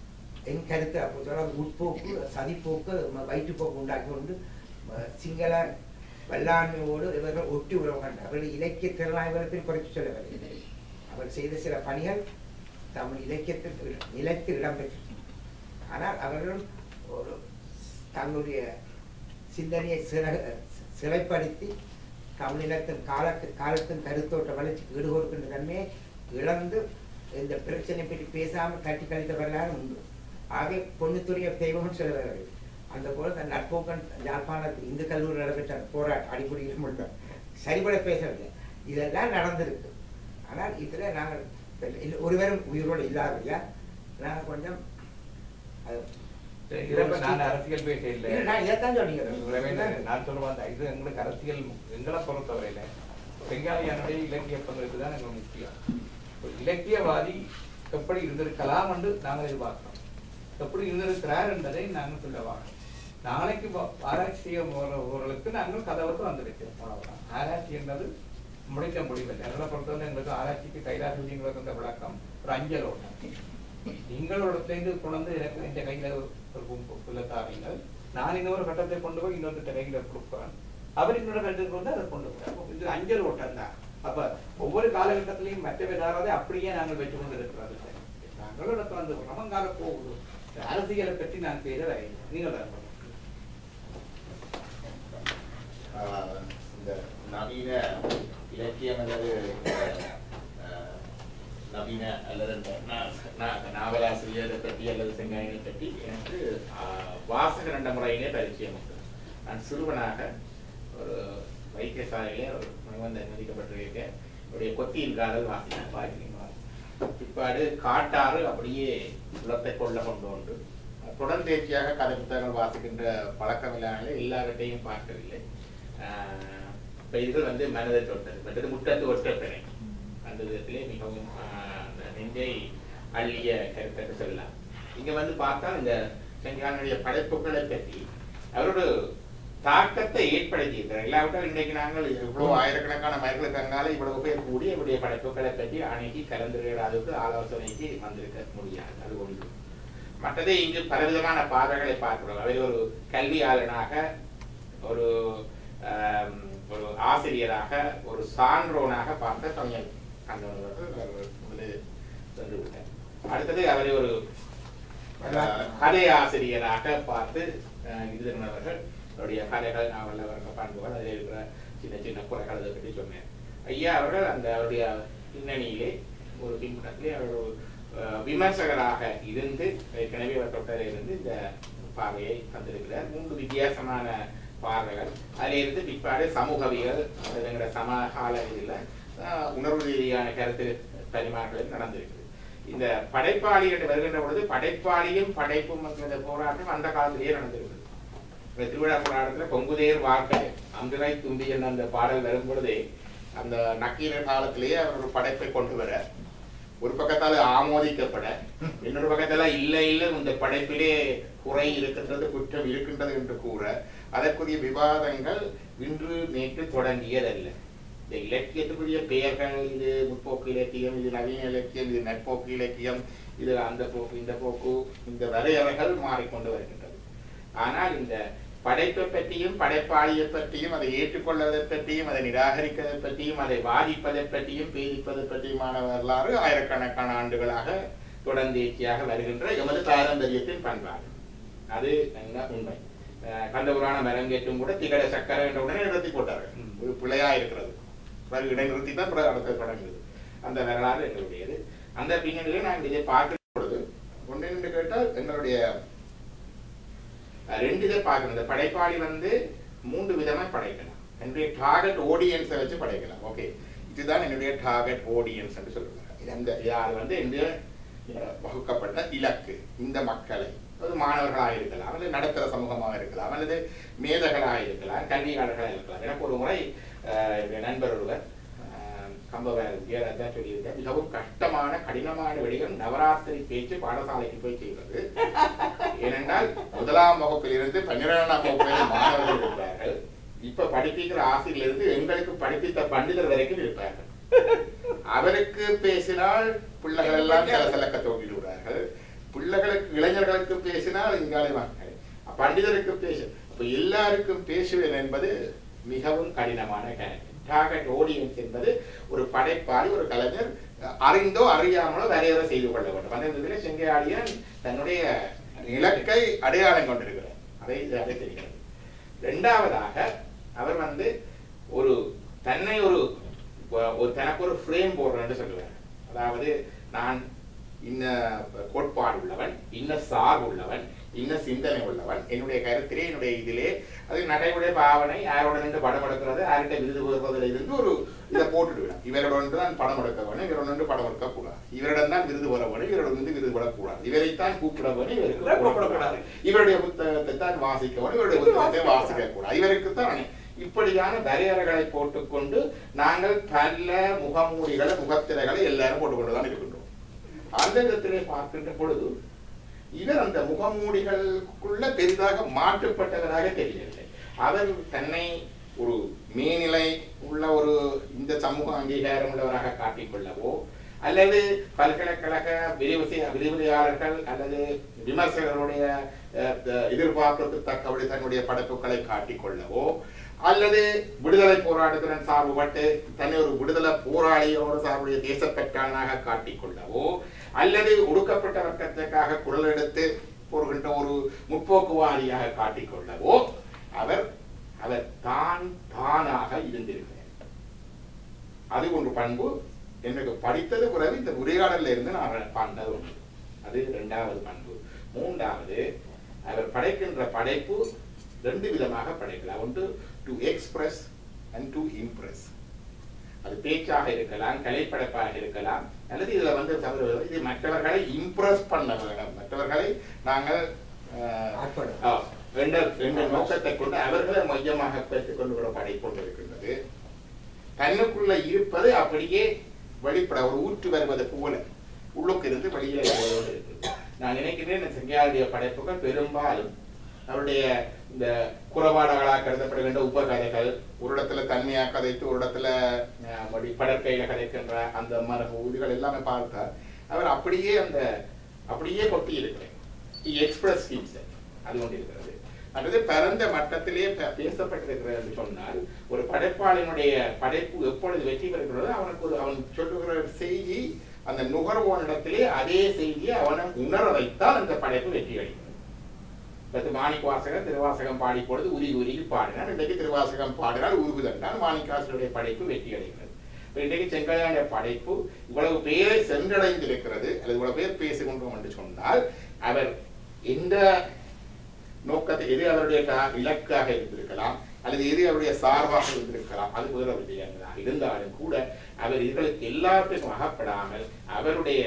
என் கருத்து அப்போ சொல்ல உட்போக்கு சதிப்போக்கு ம- வயிற்றுப்போக்கு உண்டாக்கி கொண்டு ம- சிங்கள வல்லாண்மையோடு இவர்கள் ஒட்டி உறவு கண்டார் அவர்கள் இலக்கிய திறனாய்வரத்தில் குறைத்து சொல்லவில்லை அவர் செய்த சில பணிகள் தமிழ் இலக்கியத்தில் இட- நிலத்தில் இடம்பெற்று ஆனால் அவர்கள் ஒரு தன்னுடைய சிந்தனையை சிற சிறைப்படுத்தி தமிழினத்தின் காலத்து காலத்தின் கருத்தோட்ட வளர்ச்சிக்கு ஈடுகொடுக்கின்ற தன்மையை இழந்து இந்த பிரச்சனை பற்றி பேசாமல் தட்டி கழித்த வரலாறு உண்டு ஆகவே பொண்ணுத்துறைய தெய்வம் சொல்லுவார்கள் அந்த போல தன் நட்போக்கன் யாழ்ப்பாணத்தில் இந்து கல்லூரி நடைபெற்ற போராட்ட அடிப்படையில் மட்டும் சரிபட பேசவில்லை இதெல்லாம் நடந்திருக்கு ஆனால் இதில் நாங்கள் இல்ல- ஒருவரும் உயிரோடு இல்லாதவையா நாங்கள் கொஞ்சம் அது இதை நான் அரசியல் பேச இல்ல, இல்லை நான் இதைத்தான் உறவே சொன்னீங்க நான் சொல்லுவேன் இது எங்களுக்கு அரசியல் எங்களை பொறுத்தவரையில பெங்காலியானுடைய இலக்கிய பங்களிப்பு தான் எங்களுக்கு முக்கியம் ஒரு இலக்கியவாதி எப்படி இருந்திருக்கலாம் என்று நாங்கள் எதிர்பார்க்கிறோம் எப்படி இருந்திருக்கிறார் என்பதை நாங்கள் சொல்ல வாரோம் நாளைக்கு வ- ஆராய்ச்சி செய்ய போறவர்களுக்கு நாங்கள் கதவுக்கு வந்திருக்கிறோம் அவ்வளவுதான். ஆராய்ச்சி என்பது முடிக்க முடியவில்லை எங்களை பொறுத்தவரை எங்களுக்கு ஆராய்ச்சிக்கு கைலாசி எங்களுக்கு அந்த விளக்கம் ஒரு அஞ்சல் ஓட்டம் நீங்களோடத்துலேருந்து கொண்டு வந்து எனக்கு இந்த கையில ஒரு பு- புல்ல தாரீங்கள் நான் இன்னொரு கட்டத்தை கொண்டு போய் இன்னொரு கையில கொடுப்பேன் அவர் இன்னொரு கட்டத்துக்கு கொண்டு அதை கொண்டு போய் அப்போ இது அஞ்சல் ஓட்டம் தான் அப்ப ஒவ்வொரு காலகட்டத்திலையும் மற்ற வேறாவது அப்படியே நாங்கள் வச்சு கொண்டு இருக்கிறது நாங்களோட வந்து ரமங்கால போகுது இந்த அரசியலை பற்றி நான் பேர நீங்கள் தான் சொல்லணும். ஆஹ் இந்த நவீன இலக்கியம் அல்லது ஆஹ், நவீன அல்லது இந்த நா- நா- நாவலாசிரியரை பற்றி அல்லது செங்காயனை பற்றி எனக்கு ஆஹ், வாசக ரெண்ட முறையிலே பரிச்சயம் உண்டு நான் சிறுவனாக ஒரு வைத்தியசாலையிலே ஒரு மணிவந்த அனுமதிக்கப்பட்டிருக்கேன் என்னுடைய கொத்தியின் காதல் வாசினேன் வாசினேன் பிற்பாடு காட்டாறு அப்படியே உலத்தை கொள்ள கொண்டு உண்டு தொடர்ந்தேர்ச்சியாக கதை புத்தகங்கள் வாசிக்கின்ற பழக்கம் இல்லாமல் எல்லாவற்றையும் பார்க்கவில்லை ஆஹ் இப்ப இதுகள் வந்து மனதை தொட்டது மற்றது முட்டத்து ஒற்றப்பெணை அந்த விதத்திலே மிகவும் ஆஹ், அந்த நெஞ்சை அள்ளிய கருத்தென்று சொல்லலாம் இங்க வந்து பார்த்தா இந்த செங்கானுடைய படைப்புகளை பற்றி அவரோட தாக்கத்தை ஏற்படுத்தியிருக்கிறார் இல்லாவிட்டால் இன்றைக்கு நாங்கள் இவ்வளவு ஆயிரக்கணக்கான மைல்களுக்கு அங்கால இவ்வளவு பேர் கூடி அவருடைய படைப்புகளை பற்றி அணுகி கலந்துரையாட அளவுக்கு ஆலோசனைக்கு வந்திருக்க முடியாது அது ஒன்று மற்றதே இங்கு பலவிதமான பார்வைகளை பார்க்கிறோம் அவர் ஒரு கல்வியாளனாக ஒரு ஆம், ஒரு ஆசிரியராக ஒரு சான்றோனாக பார்த்த கவிஞர் கந்தவர்கள் முதலில் சென்று விட்டார் அடுத்தது அவரை ஒரு அஹ், கதை ஆசிரியராக பார்த்து இருந்தவர்கள் அவருடைய கதைகள் நாவல் அவர்கள் பண்புகள் அதில் இருக்கிற சின்ன சின்ன குறைகள் அதை பற்றி சொன்னேன் ஐயா அவர்கள் அந்த அவருடைய பின்னணியிலே ஒரு பின்புலத்திலே அவர் ஒரு அஹ், விமர்சகராக இருந்து ஏற்கனவே அவர் தொட்டதில் இருந்து இந்த பார்வையை தந்திருக்கிறார் மூன்று வித்தியாசமான பார்வைகள் அதில் இருந்து பிற்பாடு சமூகவியல் அல்லது எங்களுடைய சமகால இதில் அஹ், உணர்வு ரீதியான கருத்து பரிமாறங்கள் நடந்திருக்குது இந்த படைப்பாளி என்று வருகின்ற பொழுது படைப்பாளியும் படைப்பும் என்கிற போராட்டம் அந்த காலத்திலேயே நடந்திருக்குது இந்த திருவிழா போராட்டத்துல பொங்குதேர் வார்த்தை அம்பிரை தும்பி என்ற அந்த பாடல் வரும் பொழுதே அந்த நக்கீரர் காலத்திலேயே அவர் ஒரு படைப்பை கொண்டு வர ஒரு பக்கத்தால ஆமோதிக்கப்பட இன்னொரு பக்கத்தால இல்லை இல்லை இந்த படைப்பிலே குறை இருக்கின்றது குற்றம் இருக்கின்றது என்று கூற அதற்குரிய விவாதங்கள் இன்று நேற்று தொடங்கியதல்ல இந்த இலக்கியத்துக்குரிய பெயர்கள் இது முற்போக்கு இலக்கியம் இது நவீன இலக்கியம் இது நட்போக்கு இலக்கியம் இது அந்த போக்கு இந்த போக்கு இந்த வரையறைகள் மாறிக்கொண்டு வருகின்றது ஆனால் இந்த படைப்பை பற்றியும் படைப்பாளியை பற்றியும் அதை ஏற்றுக்கொள்வதை பற்றியும் அதை நிராகரிப்பதை பற்றியும் அதை வாதிப்பதை பற்றியும் பேதிப்பதை பற்றியுமான வரலாறு ஆயிரக்கணக்கான ஆண்டுகளாக தொடர்ந்தேச்சியாக வருகின்ற எமது பாரம்பரியத்தின் பண்பாடு அது என்ன உண்மை அஹ் கந்தபுராண மரங்கேற்றும் கூட திகட சக்கரை என்ற உடனே நிறுத்தி போட்டார்கள் ம். ஒரு பிழையா இருக்கிறது பிறகு இடைநிறுத்தி தான் பிறகு அடுத்தது தொடங்குது அந்த வரலாறு எங்களுடையது அந்த பின்னணியிலே நாங்கள் இதை பார்க்கும் பொழுது ஒன்று என்று கேட்டால் எங்களுடைய அஹ், ரெண்டு இதை பார்க்கணும் இந்த படைப்பாளி வந்து மூன்று விதமா படைக்கலாம் என்னுடைய டார்கெட் ஆடியன்ஸை வச்சு படைக்கலாம் ஓகே இதுதான் என்னுடைய டார்கெட் ஆடியன்ஸ் என்று சொல்லுவாங்க இந்த யார் வந்து என்னுடைய அஹ், வகுக்கப்பட்ட இலக்கு இந்த மக்களை அது மாணவர்களாக இருக்கலாம் அல்லது நடுத்தர சமூகமாக இருக்கலாம் அல்லது மேதைகளாக இருக்கலாம் கல்வியாளர்களாக இருக்கலாம் எனக்கு ஒரு முறை அஹ், என்னுடைய நண்பர் ஒருவர் அஹ், கம்பவர் விஜயராஜா சொல்லியிருக்கார் மிகவும் கஷ்டமான கடினமான விடயம் நவராத்திரி பேச்சு பாடசாலைக்கு போய் செய்வது ஏனென்றால் முதலாம் வகுப்பில் இருந்து பன்னிரெண்டாம் வகுப்பில் மாணவர்கள் இருப்பார்கள் இப்ப படிப்பிக்கிற ஆசிரியர் இருந்து எங்களுக்கு படிப்பித்த பண்டிதர் வரைக்கும் இருப்பார்கள் அவருக்கு பேசினால் பிள்ளைகள் எல்லாம் சில சிலக்க தோண்டி விடுவார்கள் பிள்ளைகளுக்கு இளைஞர்களுக்கு பேசினால் இங்காலே மக்கள் பண்டிதருக்கு பேச அப்ப எல்லாருக்கும் பேசுவேன் என்பது மிகவும் கடினமான காரியம் டார்கெட் ஆடியன்ஸ் என்பது ஒரு படைப்பாளி ஒரு கலைஞர் அறிந்தோ அறியாமலோ வரையறை செய்து கொள்ள வேண்டும் அந்த இதில் செங்கையாடியன் தன்னுடைய இலக்கை அடையாளம் கொண்டிருக்கிறார் அதை அதை தெரிகிறது இரண்டாவதாக அவர் வந்து ஒரு தன்னை ஒரு ஒரு தனக்கு ஒரு ஃப்ரேம் போடுறேன்னு சொல்லுவார் அதாவது நான் இன்ன கோட்பாடு உள்ளவன் இன்ன சார் உள்ளவன் இன்ன சிந்தனை உள்ளவன் என்னுடைய கருத்திலே என்னுடைய இதிலே அது நடைமுறை பாவனை யாரோட நின்று படம் எடுக்கிறது யார்கிட்ட விருது பெறுவதில் இருந்து ஒரு இதை போட்டுடுவேன் இவரோட தான் படம் எடுக்க வேணும் இவரோட நின்று படம் எடுக்க கூடாது இவரிடம் தான் விருது பெற வேணும் இவரோட வந்து விருது பெறக்கூடாது இவரைத்தான் கூப்பிட வேணும் இவருக்கு கூப்பிடக்கூடாது இவருடைய புத்தகத்தை தான் வாசிக்க வேணும் இவருடைய புத்தகத்தை வாசிக்க கூடாது இவருக்கு தான் இப்படியான வரையறைகளை போட்டுக்கொண்டு நாங்கள் பல முகமூடிகளை முகத்திரைகளை எல்லாரும் போட்டுக்கொண்டு தான் இருக்கின்றோம் அந்த விதத்திலே பார்க்கின்ற பொழுது இவர் அந்த முகமூடிகளுக்குள்ள பெரிதாக மாற்றப்பட்டவராக தெரியவில்லை அவர் தன்னை ஒரு மேல்நிலை உள்ள ஒரு இந்த சமூக அங்கீகாரம் உள்ளவராக காட்டிக்கொள்ளவோ அல்லது பல்கலைக்கழக விரிவுசை விரிவுரையாளர்கள் அல்லது விமர்சகர்களுடைய எதிர்பார்ப்புக்கு தக்கபடி தன்னுடைய படைப்புகளை காட்டிக்கொள்ளவோ அல்லது விடுதலை போராட்டத்துடன் சார்புபட்டு தன்னை ஒரு விடுதலை போராளியோடு சார்புடைய தேசப்பற்றாளனாக காட்டிக்கொள்ளவோ அல்லது ஒடுக்கப்பட்ட வர்க்கத்துக்காக குரல் எடுத்து போகின்ற ஒரு முற்போக்குவாதியாக காட்டிக்கொள்ளவோ அவர் அவர் தான் தானாக இருந்திருக்கிறார் அது ஒன்று பண்பு எனக்கு படித்தது பிறகு இந்த உரையாடல்ல இருந்து நான் பாண்டது ஒன்று அது இரண்டாவது பண்பு மூன்றாவது அவர் படைக்கின்ற படைப்பு ரெண்டு விதமாக படைக்கலாம் ஒன்று to express and to impress அது பேச்சாக இருக்கலாம் கலைப்படைப்பாக இருக்கலாம் அல்லது இதுல வந்து தவறு இது மற்றவர்களை இம்ப்ரெஸ் பண்ண வேணும் மற்றவர்களை நாங்கள் என்ற என்ற நோக்கத்தை கொண்டு அவர்களை மையமாக பெற்றுக் கொண்டு வர படை கொண்டிருக்கின்றது தன்னுக்குள்ள இருப்பது அப்படியே வெளிப்பட ஒரு ஊற்று வருவது போல உள்ளுக்கு இருந்து வெளியே வருவதோடு இருக்குது நான் நினைக்கிறேன் செங்கையாளுடைய படைப்புகள் பெரும்பாலும் அவருடைய இந்த குறவாடங்களாக கருதப்படுகின்ற உபகதைகள் ஒரு இடத்துல தன்மையா கதைத்து ஒரு இடத்துல படற்கையில கதைக்கின்ற அந்த மரபு இதுகள் எல்லாமே பார்த்தா அவர் அப்படியே அந்த அப்படியே கொட்டி இருக்கிறேன் எக்ஸ்பிரஸ் அது கொண்டு இருக்கிறது அல்லது பரந்த மட்டத்திலே பேசப்பட்டிருக்கிறது என்று சொன்னால் ஒரு படைப்பாளினுடைய படைப்பு எப்பொழுது வெற்றி பெறுகிறதோ அவனுக்கு ஒரு அவன் சொல்லுகிற செய்தி அந்த நுகர்வோனிடத்திலே அதே செய்தியை அவனை உணர வைத்தால் அந்த படைப்பு வெற்றி அளிக்கிறது பத்து மாணிக்க வாசகர் திருவாசகம் பாடி பொழுது உருகி உருகி பாடினார் இன்றைக்கு திருவாசகம் பாடினால் உருகுதண்டால் மாணிக்காசருடைய படைப்பு வெற்றி அடைகிறது இன்றைக்கு செங்கையாடைய படைப்பு இவ்வளவு பேரை சென்றடைந்திருக்கிறது அல்லது இவ்வளவு பேர் பேசிக்கொண்டோம் என்று சொன்னால் அவர் எந்த நோக்கத்தை எது அவருடைய இலக்காக இருந்திருக்கலாம் அல்லது எது அவருடைய சார்பாக இருந்திருக்கலாம் அது வேற விஷயங்களாக இருந்தாலும் கூட அவர் இதுகளுக்கு எல்லாத்தையும் அகப்படாமல் அவருடைய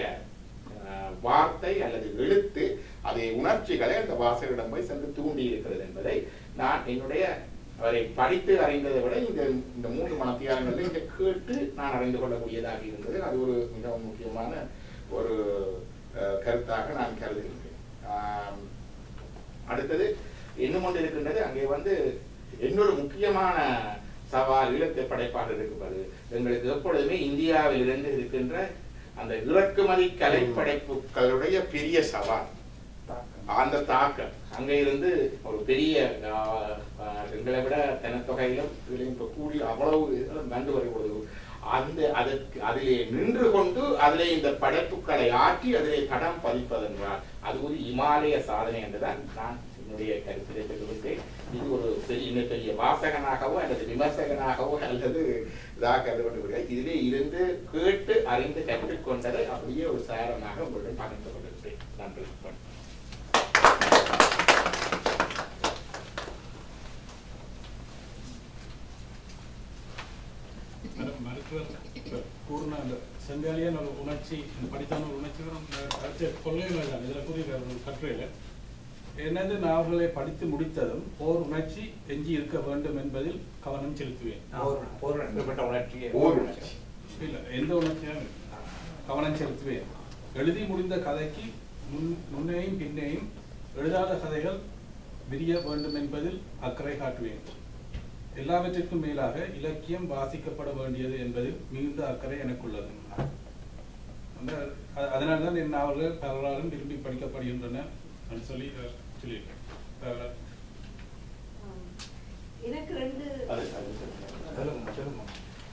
வார்த்தை அல்லது எழுத்து அதை உணர்ச்சிகளை அந்த வாசகரிடம் போய் சென்று தூண்டி இருக்கிறது என்பதை நான் என்னுடைய அவரை படித்து அறிந்ததை விட இந்த இந்த மூன்று மனத்தியாரங்களில் இங்க கேட்டு நான் அறிந்து கொள்ளக்கூடியதாக இருந்தது அது ஒரு மிகவும் முக்கியமான ஒரு கருத்தாக நான் கருதுகின்றேன் அடுத்தது இன்னும் ஒன்று இருக்கின்றது அங்கே வந்து இன்னொரு முக்கியமான சவால் ஈழத்தை படைப்பாக இருப்பது எங்களுக்கு எப்பொழுதுமே இந்தியாவிலிருந்து இருக்கின்ற அந்த இறக்குமதி கலைப்படைப்புகளுடைய பெரிய சவால் அந்த தாக்கம் அங்க இருந்து ஒரு பெரிய எங்களை விட தனத்தொகையிலும் இதுலையும் இப்ப கூடி அவ்வளவு நண்டு வருகிறது அந்த அதற்கு அதிலே நின்று கொண்டு அதிலே இந்த படைப்புகளை ஆற்றி அதிலே கடம் பதிப்பதென்றால் அது ஒரு இமாலய சாதனை என்றுதான் நான் என்னுடைய கருத்திலே தெரிவித்தேன் இது ஒரு பெரிய மிகப்பெரிய வாசகனாகவோ அல்லது விமர்சகனாகவோ அல்லது இதாக கருதப்பட்டு இதிலே இருந்து கேட்டு அறிந்து கற்றுக்கொண்டதை அப்படியே ஒரு சாரமாக உங்களுடன் பகிர்ந்து கொண்டிருக்கிறேன் நன்றி மருத்துவர் பூர்ண அந்த செங்காலியன் ஒரு உணர்ச்சி படித்தான ஒரு உணர்ச்சி அரசியல் கொள்கைகள் தான் இதில் கூறிய ஒரு கட்டுரையில் எனது நாவல்களை படித்து முடித்ததும் ஓர் உணர்ச்சி எஞ்சி இருக்க வேண்டும் என்பதில் கவனம் செலுத்துவேன் இல்ல எந்த உணர்ச்சியும் கவனம் செலுத்துவேன் எழுதி முடிந்த கதைக்கு முன் முன்னையும் பின்னையும் எழுதாத கதைகள் விரிய வேண்டும் என்பதில் அக்கறை காட்டுவேன் எல்லாவற்றிற்கும் மேலாக இலக்கியம் வாசிக்கப்பட வேண்டியது என்பதில் மிகுந்த அக்கறை எனக்குள்ளது அந்த அ- அதனால தான் என் நாவல்கள் பலராலும் விரும்பி படிக்கப்படுகின்றன அப்படின்னு சொல்லி அஹ், சொல்லியிருக்கேன் அஹ், ஆம். எனக்கு ரெண்டு அது அது சொல்லுங்க. சொல்லுங்க சொல்லுங்க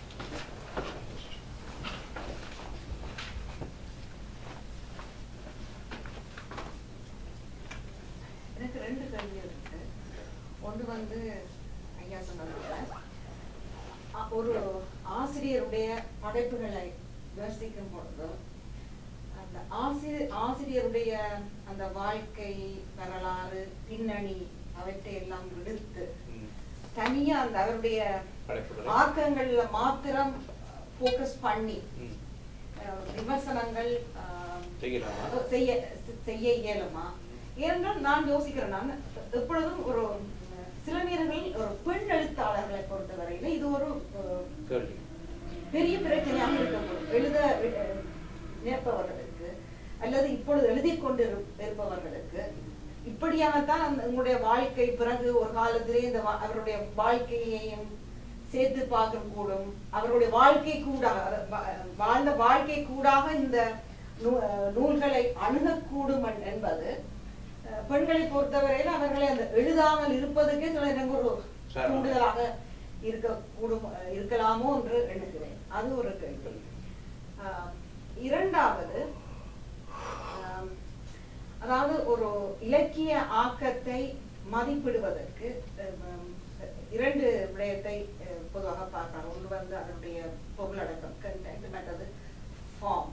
எனக்கு ரெண்டு கேள்வி இருக்கு ஒன்று வந்து ஐயா சொன்னதுல அ- ஒரு ஆசிரியருடைய படைப்புகளை விமர்சிக்கும் பொழுது அந்த ஆசிரியர் ஆசிரியருடைய அந்த வாழ்க்கை வரலாறு பின்னணி அவற்றை எல்லாம் விடுத்து ம். தனியா அந்த அவருடைய படைப்புகளை. ஆக்கங்கள்ல மாத்திரம் ஃபோக்கஸ் பண்ணி ம். அஹ், விமர்சனங்கள் அஹ், செய்யலாமா? செய்ய செய்ய இயலுமா ஏனென்றால் நான் யோசிக்கிறேன் நான் எப்பொழுதும் ஒரு அஹ், சில நேரங்களில் ஒரு பெண் எழுத்தாளர்களை பொறுத்தவரையில இது ஒரு அஹ், கேள்வி பெரிய பிரச்சனையாக இருக்கக்கூடும் எழுத அஹ், நினைப்பவர்களுக்கு அல்லது இப்பொழுது எழுதி கொண்டு இருப்பவர்களுக்கு இப்படியாகத்தான் அந்த உங்களுடைய வாழ்க்கை பிறகு ஒரு காலத்திலே இந்த வா- அவருடைய வாழ்க்கையையும் சேர்த்து பார்க்க கூடும் அவருடைய வாழ்க்கை கூடாக அத- வா- வாழ்ந்த வாழ்க்கை கூடாக இந்த நூ- அஹ், நூல்களை அணுகக்கூடும் என்- என்பது அஹ், பெண்களை பொறுத்தவரையில் அவர்களை அந்த எழுதாமல் இருப்பதற்கே சில நேரங்கள் ஒரு சரி. கூடுதலாக இருக்கக்கூடும் அஹ், இருக்கலாமோ என்று எண்ணுகிறேன் அது ஒரு கேள்வி ஆஹ், இரண்டாவது ஆம், அதாவது ஒரு இலக்கிய ஆக்கத்தை மதிப்பிடுவதற்கு ஹம், இரண்டு விடயத்தை அஹ், பொதுவாக பார்க்கலாம் ஒன்று வந்து அதனுடைய பொருளடக்கம் கண்டென்ட் மற்றது ஃபார்ம்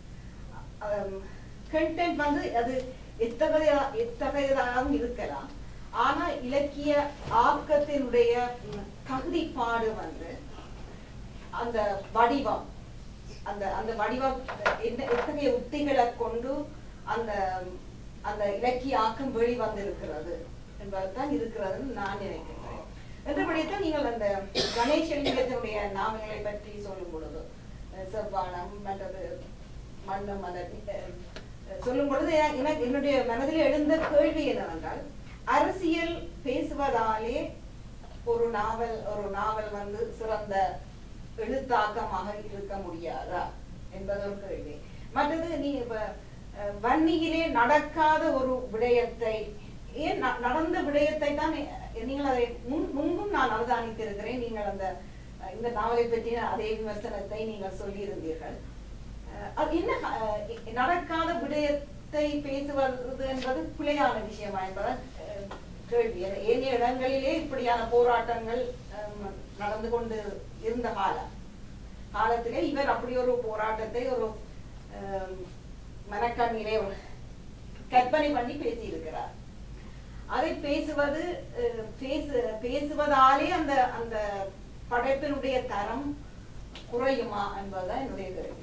கண்டென்ட் வந்து அது எத்தகைய எத்தகையதாகவும் இருக்கலாம் ஆனா இலக்கிய ஆக்கத்தினுடைய ம், தகுதிப்பாடு வந்து அந்த வடிவம் அந்த அந்த வடிவம் என்ன எத்தகைய உத்திகளை கொண்டு அந்த அந்த இலக்கிய ஆக்கம் வெளிவந்திருக்கிறது என்பதுதான் இருக்கிறதுன்னு நான் நினைக்கின்றேன் என்றபடித்தான் நீங்கள் அந்த கணேஷ் லிங்கத்தினுடைய நாவல்களை பற்றி சொல்லும் பொழுது அஹ் செவ்வானம் மற்றது மண்ணு மலர் அஹ் சொல்லும் பொழுது எ- எனக்கு என்னுடைய மனதில் எழுந்த கேள்வி என்னவென்றால் அரசியல் பேசுவதாலே ஒரு நாவல் ஒரு நாவல் வந்து சிறந்த எழுத்தாக்கமாக இருக்க முடியாதா என்பது ஒரு கேள்வி மற்றது நீ இப்ப அஹ், வன்னியிலே நடக்காத ஒரு விடயத்தை ஏன் ந- நடந்த விடயத்தை தான் நீ- நீங்கள் அதை முன் முன்பும் நான் அவதானித்திருக்கிறேன் நீங்கள் அந்த அஹ், இந்த நாவலை பற்றிய அதே விமர்சனத்தை நீங்கள் சொல்லியிருந்தீர்கள் அஹ், அது என்ன அஹ், இ- நடக்காத விடயத்தை பேசுவது என்பது பிழையான விஷயமா என்பது அஹ், கேள்வி ஏனைய இடங்களிலே இப்படியான போராட்டங்கள் அஹ், நடந்து கொண்டு இருந்த காலம் காலத்திலே இவர் அப்படி ஒரு போராட்டத்தை ஒரு அஹ், மனக்கண்ணிலே ஒரு கற்பனை பண்ணி பேசியிருக்கிறார் அதை பேசுவது அஹ், பேசு பேசுவதாலே அந்த அந்த படைப்பினுடைய தரம் குறையுமா என்பதுதான் என்னுடைய கேள்வி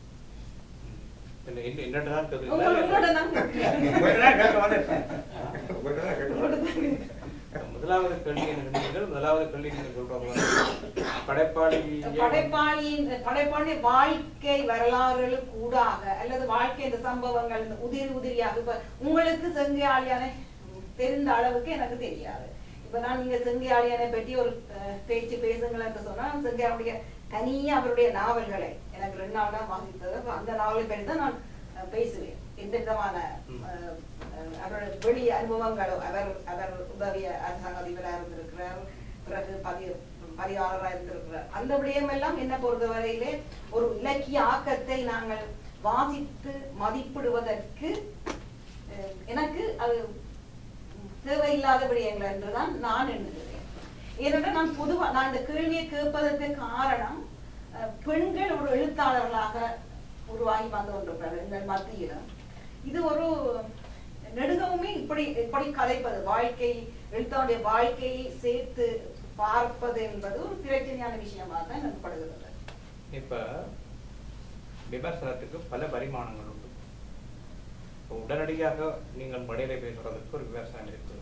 என்ன- என்ன- என்னட்டு தான் கேக்குறீங்களா? உங்களோட- உங்களோட தான் கேட்கிறேன். உங்களோட தான் கேட்கிறேன். முதலாவது கேள்வி என்ன சொன்னீர்கள்? முதலாவது கேள்வி நீங்க சொல்றது வந்து படைப்பாளி படைப்பாளியின் படைப்பாளி வாழ்க்கை வரலாறுகள் கூடாக அல்லது வாழ்க்கை இந்த சம்பவங்கள் இந்த உதிரி உதிரியாக இப்ப உங்களுக்கு செங்கையாளியான தெரிந்த அளவுக்கு எனக்கு தெரியாது இப்ப நான் நீங்க செங்கையாளியனை பற்றி ஒரு அஹ், பேச்சு பேசுங்கள் என்று சொன்னா செங்கையாளுடைய தனியா அவருடைய நாவல்களை எனக்கு ரெண்டு நாள் தான் வாசித்தது அப்ப அந்த நாவலை பற்றி தான் நான் அஹ், பேசுவேன் எந்த விதமான அஹ், அஹ், அவருடைய வெளி அனுபவங்களோ அவர் அவர் உதவிய அரசாங்க அதிபராக இருந்திருக்கிறார் பிறகு பதி பதிவாளராக இருந்திருக்கிறார் அந்த விடயமெல்லாம் என்ன பொறுத்தவரையிலே ஒரு இலக்கிய ஆக்கத்தை நாங்கள் வாசித்து மதிப்பிடுவதற்கு அஹ், எனக்கு அது தேவையில்லாத விடயங்கள் என்றுதான் நான் எண்ணுகிறேன் ஏனென்றால் நான் பொதுவா நான் இந்த கேள்வியை கேட்பதற்கு காரணம் அஹ், பெண்கள் ஒரு எழுத்தாளர்களாக உருவாகி வந்து கொண்டிருக்கிறார்கள் எங்கள் மத்தியிலும் இது ஒரு நெடுகவுமே இப்படி இப்படி கதைப்பது வாழ்க்கை எழுத்தாவுடைய வாழ்க்கையை சேர்த்து பார்ப்பது என்பது ஒரு பிரச்சனையான விஷயமாக தான் எனக்கு படுகிறது இப்ப விமர்சனத்துக்கு பல பரிமாணங்கள் உண்டு இப்ப உடனடியாக நீங்கள் மடையில பேசுறதுக்கு ஒரு விமர்சனம் இருக்கு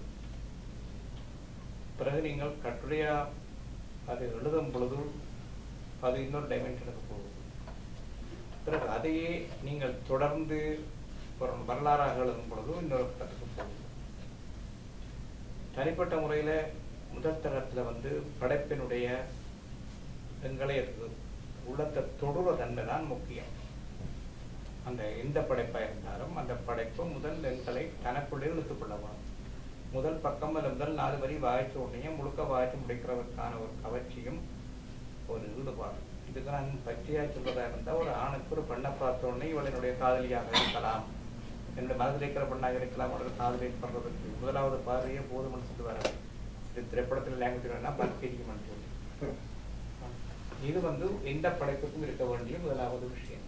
பிறகு நீங்கள் கட்டுரையா அது எழுதும் பொழுது அது இன்னொரு டைமென்ஷனுக்கு போகுது பிறகு அதையே நீங்கள் தொடர்ந்து ஒரு வரலாறாக எழுதும் பொழுது இன்னொரு கட்டத்துக்கு போகுது தனிப்பட்ட முறையில முதல் தரத்துல வந்து படைப்பினுடைய எங்களை உள்ளத்தை தொடுற தன்மை தான் முக்கியம் அந்த எந்த படைப்பா இருந்தாலும் அந்த படைப்பு முதல் எண்களை தனக்குள்ளே இழுத்துக் கொள்ள வேணும் முதல் பக்கம் அல்ல முதல் நாலு வரி வாய்ச்ச உடனே முழுக்க வாய்ச்சி முடிக்கிறதற்கான ஒரு கவர்ச்சியும் ஒரு ஈடுபாடு இதுக்கு நான் பச்சையா சொல்றதா இருந்தா ஒரு ஆணுக்கு ஒரு பெண்ணை பார்த்த உடனே இவளினுடைய காதலியாக இருக்கலாம் என்னுடைய மனதில் இருக்கிற பெண்ணாக இருக்கலாம் அவரோட காதலை பண்றதுக்கு முதலாவது பார்வையே போதும்னு சொல்லுவாரு இது திரைப்படத்தில் லாங்குவேஜ் வேணா பல்கேரியம் சொல்லி இது வந்து எந்த படைப்புக்கும் இருக்க வேண்டிய முதலாவது விஷயம்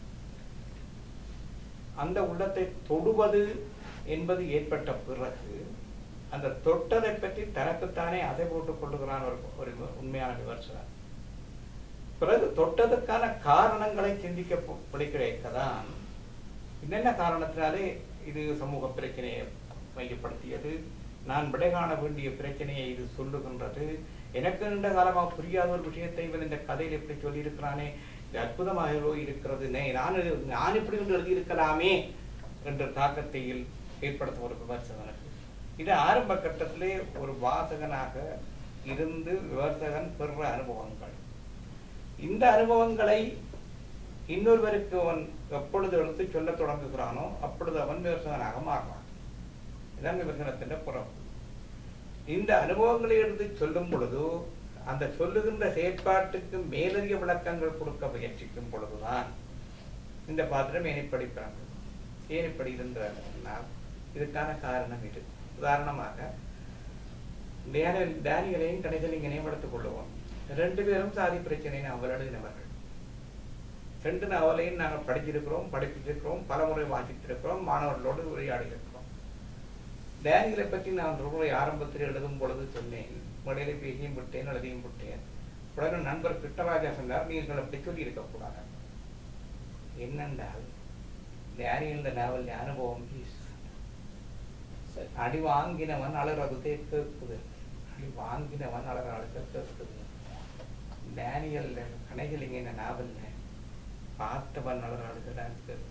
அந்த உள்ளத்தை தொடுவது என்பது ஏற்பட்ட பிறகு அந்த தொட்டதை பற்றி தனக்குத்தானே அதை போட்டுக் கொள்ளுகிறான் ஒரு ஒரு உண்மையான விமர்சனம் பிறகு தொட்டதற்கான காரணங்களை சிந்திக்க பிடிக்கிறேக்கதான் என்னென்ன காரணத்தினாலே இது சமூக பிரச்சனையை மையப்படுத்தியது நான் விடை காண வேண்டிய பிரச்சனையை இது சொல்லுகின்றது எனக்கு நீண்ட காலமாக புரியாத ஒரு விஷயத்தை இவன் இந்த கதையில் எப்படி சொல்லியிருக்கிறானே இது அற்புதமாக இருக்கிறது நே- நான் இது- நான் இப்படி ஒன்று எழுதியிருக்கலாமே என்ற தாக்கத்தை ஏற்படுத்தும் ஒரு விமர்சனம் எனக்கு இது ஆரம்ப கட்டத்திலே ஒரு வாசகனாக இருந்து விமர்சகன் பெறுற அனுபவங்கள் இந்த அனுபவங்களை இன்னொருவருக்கு அவன் எப்பொழுது எடுத்து சொல்லத் தொடங்குகிறானோ அப்பொழுது அவன் விமர்சகனாக மாறுவான் இதான் விமர்சனத்தின் புறம் இந்த அனுபவங்களை எடுத்து சொல்லும் பொழுது அந்த சொல்லுகின்ற செயற்பாட்டுக்கு மேலதிக விளக்கங்கள் கொடுக்க முயற்சிக்கும் பொழுதுதான் இந்த பாத்திரம் ஏன் இப்படி பிறந்தது ஏன் இப்படி இருந்ததுன்னா இதுக்கான காரணம் இது உதாரணமாக டேனியல் டேனியலையும் கணிதலிங்கனையும் எடுத்துக் கொள்ளுவோம் ரெண்டு பேரும் சாதி பிரச்சனை நாவல் எழுதினவர்கள் ரெண்டு நாவலையும் நாங்கள் படிச்சிருக்கிறோம் படிப்பிச்சிருக்கிறோம் பலமுறை வாசித்திருக்கிறோம் மாணவர்களோடு உரையாடி இருக்கிறோம் டேனியலை பற்றி நான் ஒரு முறை ஆரம்பத்தில் எழுதும் பொழுது சொன்னேன் மடையில பேசியும் விட்டேன் எழுதியும் விட்டேன் உடனே நண்பர் கிருஷ்ணராஜா சொன்னார் நீங்கள் அப்படி சொல்லி இருக்கக்கூடாது என்னென்றால் டேனியல் நாவல் அனுபவம் பேசு அடி வாங்கினவன் அழுறதே கேட்குது அடி வாங்கினவன் அழுற கேட்குது டேனியல் கணைகளிங்க நாவல்ல பார்த்தவன் அழுற அழுகிறான் கேட்குது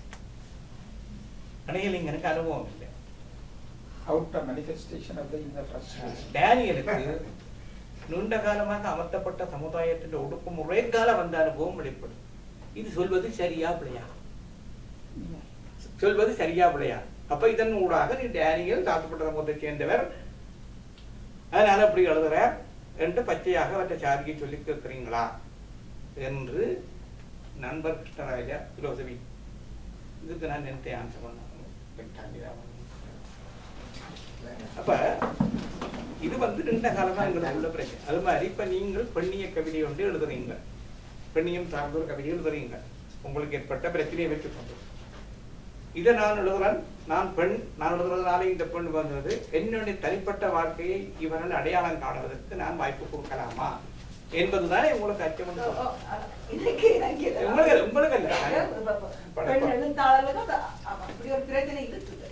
கணைகளிங்கனுக்கு அனுபவம் இல்லை outer manifestation of the inner frustration. டேனியலுக்கு நீண்ட காலமாக அமர்த்தப்பட்ட சமுதாயத்தின் ஒடுக்குமுறை காலம் வந்த அனுபவம் வெளிப்படும் இது சொல்வது சரியா பிள்ளையா சொல்வது சரியா பிள்ளையா அப்ப இதன் ஊடாக நீ டேனியல் தாக்கப்பட்ட சமூகத்தை சேர்ந்தவர் அதனால அப்படி எழுதுறார் என்று பச்சையாக அவற்றை சாதியை சொல்லி கேட்கிறீங்களா என்று நண்பர் கிருஷ்ணராஜா பிலோசபி இதுக்கு நான் நினைத்த ஆன்சர் பண்ண அப்ப இது வந்து நீண்ட காலமா எங்களுக்கு உள்ள பிரச்சனை அது மாதிரி இப்ப நீங்கள் பெண்ணிய கவிதை ஒன்று எழுதுறீங்க பெண்ணியம் சார்ந்த ஒரு கவிதை எழுதுறீங்க உங்களுக்கு ஏற்பட்ட பிரச்சனையை வச்சுக்கொண்டு இதை நான் எழுதுறேன் நான் பெண் நான் எழுதுறதுனால இந்த பெண் வந்தது என்னுடைய தனிப்பட்ட வாழ்க்கையை இவர்கள் அடையாளம் காணுவதற்கு நான் வாய்ப்பு கொடுக்கலாமா என்பதுதானே உங்களுக்கு அச்சம் ஓ, உண்டு. ஓ, அஹ், எனக்கு எனக்கு இது- உங்களுக்கு உங்களுக்கு இல்ல பெண் எழுத்தாளர்களுக்கு அது- ஆமா, அப்படி ஒரு பிரச்சனை இருக்குது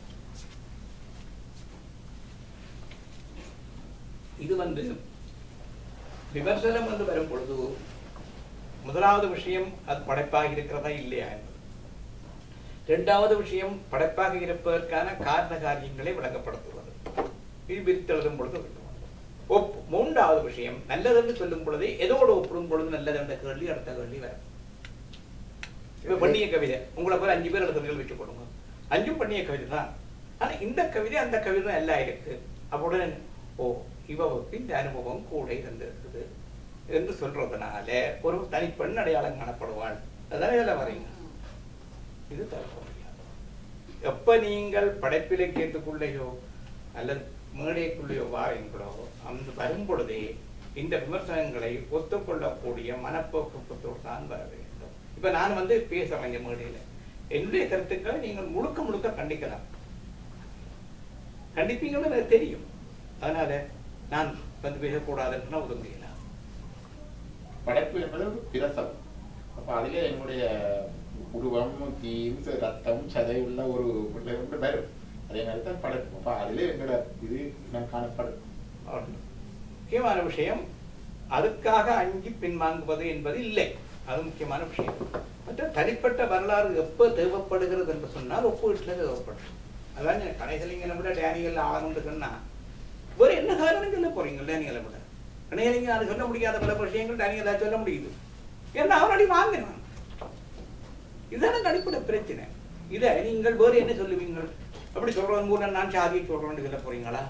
இது வந்து விமர்சனம் என்று வரும் பொழுது முதலாவது விஷயம் அது படைப்பாக இருக்கிறதா இல்லையா என்பது இரண்டாவது விஷயம் படைப்பாக இருப்பதற்கான காரண காரியங்களை விளங்கப்படுத்துவது இது பிரித்து எழுதும் பொழுது வேண்டும். ஒப் மூன்றாவது விஷயம் நல்லதென்று சொல்லும் பொழுது எதோடு ஒப்பிடும் பொழுது நல்லது என்ற கேள்வி அடுத்த கேள்வி வரும் இப்ப பண்ணிய கவிதை உங்களை போல அஞ்சு பேர் எழுதுறீர்கள் வச்சு கொடுங்க அஞ்சும் பண்ணிய கவிதை தான் ஆனா இந்த கவிதை அந்த கவிதை தான் எல்லாம் இருக்கு அப்படின் ஓ இவவுக்கு இந்த அனுபவம் கூட இருந்திருக்குது என்று சொல்றதுனால ஒரு தனிப்பெண் அடையாளம் காணப்படுவாள் அதான் இதுல வரீங்க இது தவிர்க்க முடியாது எப்ப நீங்கள் படைப்பிலக்கியத்துக்குள்ளேயோ அல்லது மேடைக்குள்ளேயோ வாரீங்களோ அந்த வரும் பொழுதே இந்த விமர்சனங்களை ஒத்துக்கொள்ளக்கூடிய மனப்போக்கத்தோடு தான் வர வேண்டும் இப்ப நான் வந்து பேசுறேன் இந்த மேடையில என்னுடைய கருத்துக்களை நீங்கள் முழுக்க முழுக்க கண்டிக்கலாம் கண்டிப்பீங்கன்னு எனக்கு தெரியும் அதனால நான் வந்து பேசக்கூடாதுன்னு நான் ஒதுங்குகிறேன் படைப்பு என்பது ஒரு பிரசவம் அப்ப அதிலே என்னுடைய உருவம் தீம் ரத்தம் சதை உள்ள ஒரு பிள்ளை ஒன்று வரும் அதே மாதிரி தான் படைப்பு அப்ப அதிலே எங்களோட இது நான் காணப்படும் அவ்வளவுதான். முக்கியமான விஷயம் அதுக்காக அஞ்சி பின்வாங்குவது என்பது இல்லை அது முக்கியமான விஷயம் மற்ற தனிப்பட்ட வரலாறு எப்ப தேவைப்படுகிறது என்று சொன்னால் ஒப்பீட்டுல தேவைப்படும் அதான் கடைசிலிங்கனை விட டேனியல் ஆகணும்னு சொன்னா வேறு என்ன காரணம் சொல்ல போறீங்க டேனியலை விட கடைசிலிங்க அது சொல்ல முடியாத பல விஷயங்கள் டேனியலா சொல்ல முடியுது ஏன்னா அவனடி வாங்கினான் இதுதானே அடிப்படை பிரச்சனை இதை நீங்கள் வேறு என்ன சொல்லுவீங்கள் அப்படி சொல்றதன் மூலம் நான் சாதியை சொல்றேன்னு சொல்ல போறீங்களா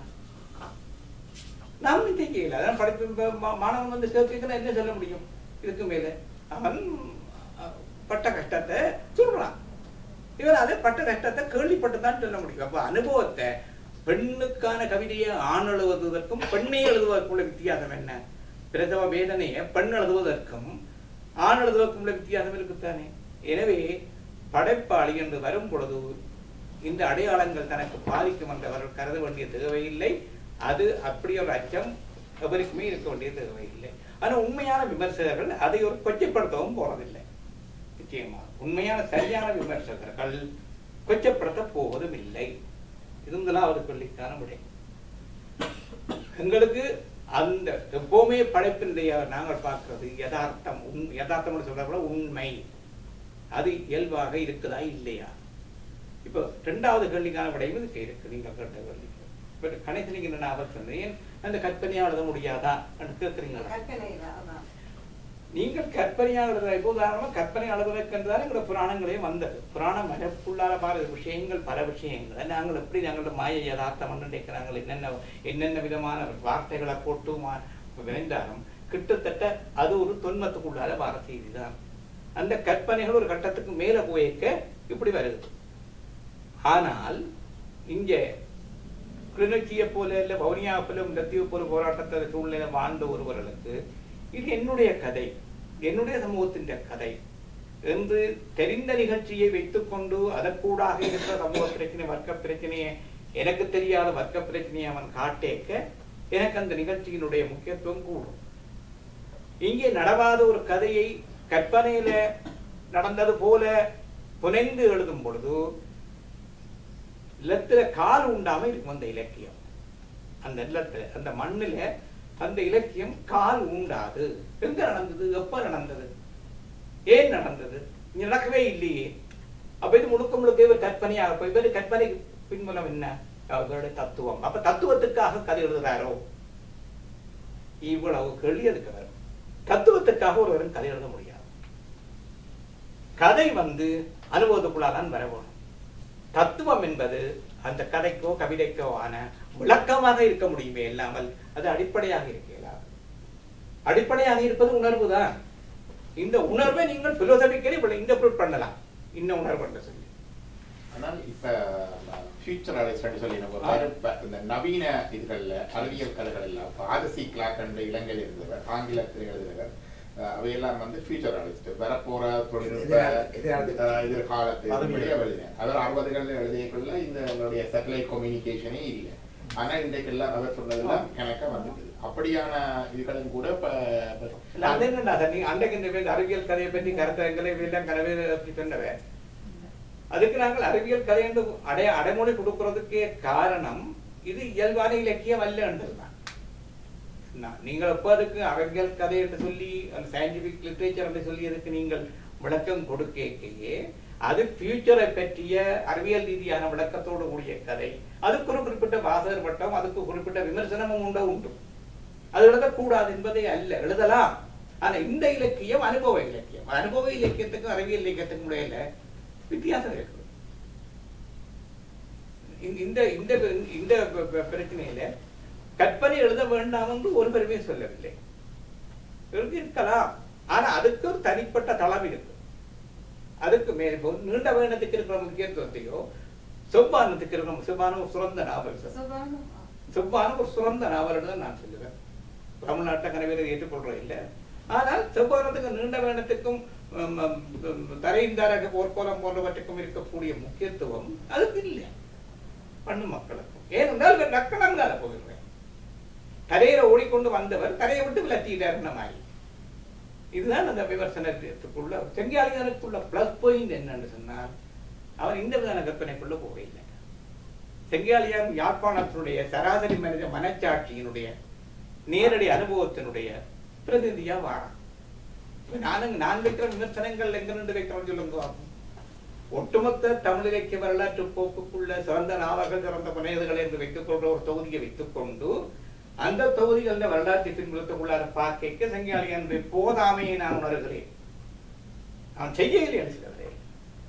நாம் நிச்சயம் செய்யல அதான் படிப்பு இப்ப மா- மாணவன் வந்து சேர்த்துக்கணும் என்ன சொல்ல முடியும் இதுக்கு மேல அவன் அஹ், பட்ட கஷ்டத்தை சொல்றான் இவன் அதை பட்ட கஷ்டத்தை கேள்விப்பட்டு தான் சொல்ல முடியும் அப்ப அனுபவத்தை பெண்ணுக்கான கவிதையை ஆண் எழுதுவதற்கும் பெண்ணை எழுதுவதற்குள்ள வித்தியாசம் என்ன பிரசவ வேதனையை பெண் எழுதுவதற்கும் ஆண் எழுதுவதற்கும் உள்ள வித்தியாசம் இருக்குத்தானே எனவே படைப்பாளி என்று வரும் பொழுது இந்த அடையாளங்கள் தனக்கு பாதிக்கும் என்று அவர்கள் கருத வேண்டிய தேவையில்லை அது அப்படி ஒரு அச்சம் எவருக்குமே இருக்க வேண்டிய தேவையில்லை ஆனா உண்மையான விமர்சகர்கள் அதை ஒரு கொச்சைப்படுத்தவும் போறதில்லை நிச்சயமா உண்மையான சரியான விமர்சகர்கள் கொச்சப்படுத்த போவதும் இல்லை இது முதலாவது கொள்ளிக்கான விடை எங்களுக்கு அந்த எப்பவுமே படைப்பினுடைய நாங்கள் பார்க்கிறது யதார்த்தம் உண் யதார்த்தம்னு சொல்ற கூட உண்மை அது இயல்பாக இருக்குதா இல்லையா இப்போ ரெண்டாவது கேள்விக்கான விடையும் இதுக்கு இருக்கு நீங்க கேட்ட கேள்விக்கு பட் கணேசனிக்கு என்ன ஞாபகம் சொன்னேன் அந்த கற்பனையா எழுத முடியாதா கேட்குறீங்களா கற்பனையில அதான் நீங்கள் கற்பனையாக எழுதுற இப்போ உதாரணமா கற்பனை எழுதுவதற்கென்றுதான் எங்களோட புராணங்களே வந்தது புராணம் மரப்புள்ளார பாரு விஷயங்கள் பல விஷயங்கள் நாங்கள் எப்படி நாங்களோட மாய யதார்த்தம் நினைக்கிறாங்க என்னென்ன என்னென்ன விதமான வார்த்தைகளை போட்டு மா- விளைந்தாலும் கிட்டத்தட்ட அது ஒரு தொன்மத்துக்குள்ளார வார செய்தி தான் அந்த கற்பனைகள் ஒரு கட்டத்துக்கு மேல போயிருக்க இப்படி வருது ஆனால் இங்கே கிளிநொச்சியை போல இல்ல வவுனியா போல லத்தீவு போல போராட்டத்தை சூழ்நிலை வாழ்ந்த ஒருவர்களுக்கு இது என்னுடைய கதை என்னுடைய சமூகத்தின் கதை என்று தெரிந்த நிகழ்ச்சியை வைத்துக்கொண்டு அதற்கூடாக இருக்கிற சமூக பிரச்சனை வர்க்க பிரச்சனையை எனக்கு தெரியாத வர்க்க பிரச்சனையை அவன் காட்டேக்க எனக்கு அந்த நிகழ்ச்சியினுடைய முக்கியத்துவம் கூடும் இங்கே நடவாத ஒரு கதையை கற்பனையில நடந்தது போல புனைந்து எழுதும் பொழுது இல்லத்துல கால் உண்டாம இருக்கும் அந்த இலக்கியம் அந்த இல்லத்துல அந்த மண்ணுல அந்த இலக்கியம் கால் உண்டாது எங்க நடந்தது எப்ப நடந்தது ஏன் நடந்தது இங்க நடக்கவே இல்லையே அப்ப இது முழுக்க முழுக்க இவர் கற்பனையாக போய் இவர் கற்பனை பின்புலம் என்ன அவர்களுடைய தத்துவம் அப்ப தத்துவத்துக்காக கதை எழுதுறாரோ இவ்வளவு கேள்வி அதுக்கு வரும் தத்துவத்துக்காக ஒருவரும் கதை எழுத முடியாது கதை வந்து அனுபவத்துக்குள்ளாதான் வர வேணும் தத்துவம் என்பது அந்த கதைக்கோ கவிதைக்கோ ஆன விளக்கமாக இருக்க முடியுமே இல்லாமல் அது அடிப்படையாக இருக்கலாம் அடிப்படையாக இருப்பது உணர்வு தான் இந்த உணர்வை நீங்கள் பிலோசபிக்கலி இன்டர்பிரட் பண்ணலாம் இன்ன உணர்வு என்று சொல்லி ஆனால் இப்ப ஃபியூச்சர் அலைஸ்ட் சொல்லி நம்ம வேற ப- இந்த நவீன இதுகள்ல அறிவியல் கதைகள் எல்லாம் பாரசி கிளாக் என்ற இலங்கையில் இருந்தவர் ஆங்கிலத்தில் எழுதினவர் அஹ் அவையெல்லாம் வந்து ஃபியூச்சர் அலைஸ்ட் வரப்போற தொழில்நுட்ப எதிர்கால- எதிர்காலத்துக்கு. அஹ் எதிர்காலத்து அறிவியல். இப்படியே எழுதினார் அவர் அறுபதுகளில் எழுதியக்குள்ள இந்த உங்களுடைய சேட்டலைட் கம்யூனிகேஷனே இல்லை ஆனா இன்றைக்கெல்லாம் அவர் சொன்னதெல்லாம் கணக்கா வந்துட்டு அப்படியான இதுகளும் கூட இப்ப இல்ல, அது என்னடா சார், நீங்க அன்றைக்கு இந்த பேர் அறிவியல் கதையை பற்றி கருத்தங்களை எல்லாம் கனவே அப்படி சொன்னவே அதுக்கு நாங்கள் அறிவியல் கதை என்று அடைய அடைமொழி கொடுக்கறதுக்கே காரணம் இது இயல்பான இலக்கியம் அல்லன்றதுதான் நான் நீங்கள் எப்போ அதுக்கு அறிவியல் கதை என்று சொல்லி அந்த சயின்டிபிக் லிட்ரேச்சர் என்று சொல்லி அதுக்கு நீங்கள் விளக்கம் கொடுக்கையே அது ஃபியூச்சரை பற்றிய அறிவியல் ரீதியான விளக்கத்தோடு கூடிய கதை அதுக்கு ஒரு குறிப்பிட்ட வாசகர் வட்டம் அதுக்கு குறிப்பிட்ட விமர்சனமும் உண்டு உண்டு அது எழுதக்கூடாது என்பதை அல்ல எழுதலாம் ஆனா இந்த இலக்கியம் அனுபவ இலக்கியம் அனுபவ இலக்கியத்துக்கும் அறிவியல் இலக்கியத்துக்கும் இடையில வித்தியாசம் இருக்கு இந்த- இந்த இந்த இந்த ப- ப- பிரச்சனையில கற்பனை எழுத வேண்டாம் என்று ஒருவருமே சொல்லவில்லை எழுதி இருக்கலாம் ஆனா அதுக்கு ஒரு தனிப்பட்ட தளம் இருக்கு அதுக்கு மேல் இப்போ நீண்ட வேணத்துக்கு இருக்கிற முக்கியத்துவத்தையோ செவ்வானத்துக்கு இருக்கிற செவ்வான ஒரு சிறந்த நாவல் சார் சுபானு செவ்வான ஒரு சிறந்த நாவல் தான் நான் சொல்லுவேன் தமிழ்நாட்டை கனவேலை ஏற்றுக்கொள்றது இல்லை ஆனால் செவ்வானத்துக்கு நீண்ட வேணத்துக்கும் ம், ம், ம், தரையின்தாரக போர்க்கோலம் போன்றவற்றுக்கும் இருக்கக்கூடிய முக்கியத்துவம் அதுக்கு இல்லை பண்ணு மக்களுக்கும் ஏனென்றால் இவர் லக்கணங்கால போகிறேன் கரையில ஓடிக்கொண்டு வந்தவர் கரையை விட்டு விலத்திட்டாருன்ன மாதிரி இதுதான் அந்த விமர்சனத்துக்குள்ள செங்கியாளிகளுக்குள்ள பிளஸ் பாயிண்ட் என்னன்னு சொன்னால் அவர் இந்த விதமான கற்பனைக்குள்ள போகவில்லை செங்கியாளியார் யாழ்ப்பாணத்தினுடைய சராசரி மனித மனச்சாட்சியினுடைய நேரடி அனுபவத்தினுடைய பிரதிநிதியா வாரான் இப்ப நானும் நான் வைக்கிற விமர்சனங்கள் எங்க நின்று வைக்கிறோம் சொல்லுங்க பார்ப்போம். ஒட்டுமொத்த தமிழ் இலக்கிய வரலாற்று போக்குக்குள்ள சிறந்த நாவல்கள் சிறந்த புனையதுகள் என்று வைத்துக் கொண்ட ஒரு தொகுதியை வைத்துக் கொண்டு அந்த தொகுதிகளில் வரலாற்று பின்புலத்துக்குள்ளார பார்க்க சங்கியாளி என்று போதாமையை நான் உணர்கிறேன் நான் செய்யவில்லை என்று சொல்லவில்லை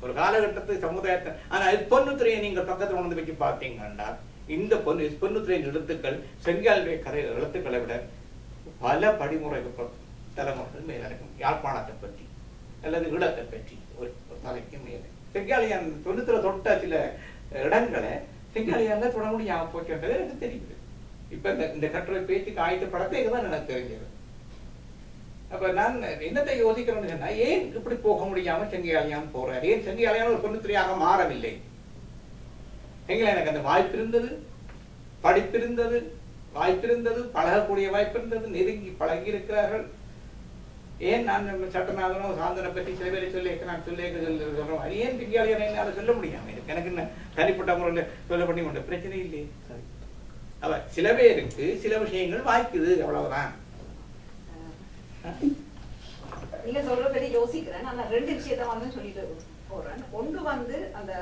ஒரு காலகட்டத்து சமுதாயத்தை ஆனா இது பொன்னுத்துறையை நீங்கள் பக்கத்துல கொண்டு வந்து வச்சு பார்த்தீங்கன்னா இந்த பொண்ணு பொன்னுத்துறையின் எழுத்துக்கள் செங்காலுடைய கதை எழுத்துக்களை விட பல படிமுறை தலைமுறைகள் மேல இருக்கும் யாழ்ப்பாணத்தை பற்றி அல்லது ஈழத்தை பற்றி ஒரு ஒரு தலைக்கு மேலே செங்காலியான் தொண்ணூத்துல தொட்ட சில இடங்களை செங்காலியான்ல தொட முடியாம போச்சுன்றது எனக்கு தெரியுது இப்ப இந்த இந்த கட்டுரை பேச்சுக்கு ஆயத்த படத்தை தான் எனக்கு தெரிஞ்சது அப்ப நான் என்னத்தை யோசிக்கிறேன்னு சொன்னா ஏன் இப்படி போக முடியாம செங்காலியான் போறார் ஏன் செங்காலியான் ஒரு பொண்ணுத்திரியாக மாறவில்லை எங்களை எனக்கு அந்த வாய்ப்பு இருந்தது படிப்பு இருந்தது வாய்ப்பு இருந்தது பழகக்கூடிய வாய்ப்பு இருந்தது நெருங்கி பழகி இருக்கிறார்கள் ஏன் நான் நம்ம சட்டநாதனோ சாந்தனை பற்றி சில பேரை சொல்லி நான் சொல்லி சொல்றோம் அது ஏன் திங்கியாளியான என்னால சொல்ல முடியாம இருக்கு எனக்கு என்ன தனிப்பட்ட முறையில் சொல்ல பண்ணி கொண்ட பிரச்சனை இல்லையே அவ சில பேருக்கு சில விஷயங்கள் வாய்க்குது அவ்வளவுதான் நீங்க சொல்ற பத்தி யோசிக்கிறேன் நான் ரெண்டு விஷயத்த வந்து சொல்லிட்டு போறேன் ஒன்று வந்து அந்த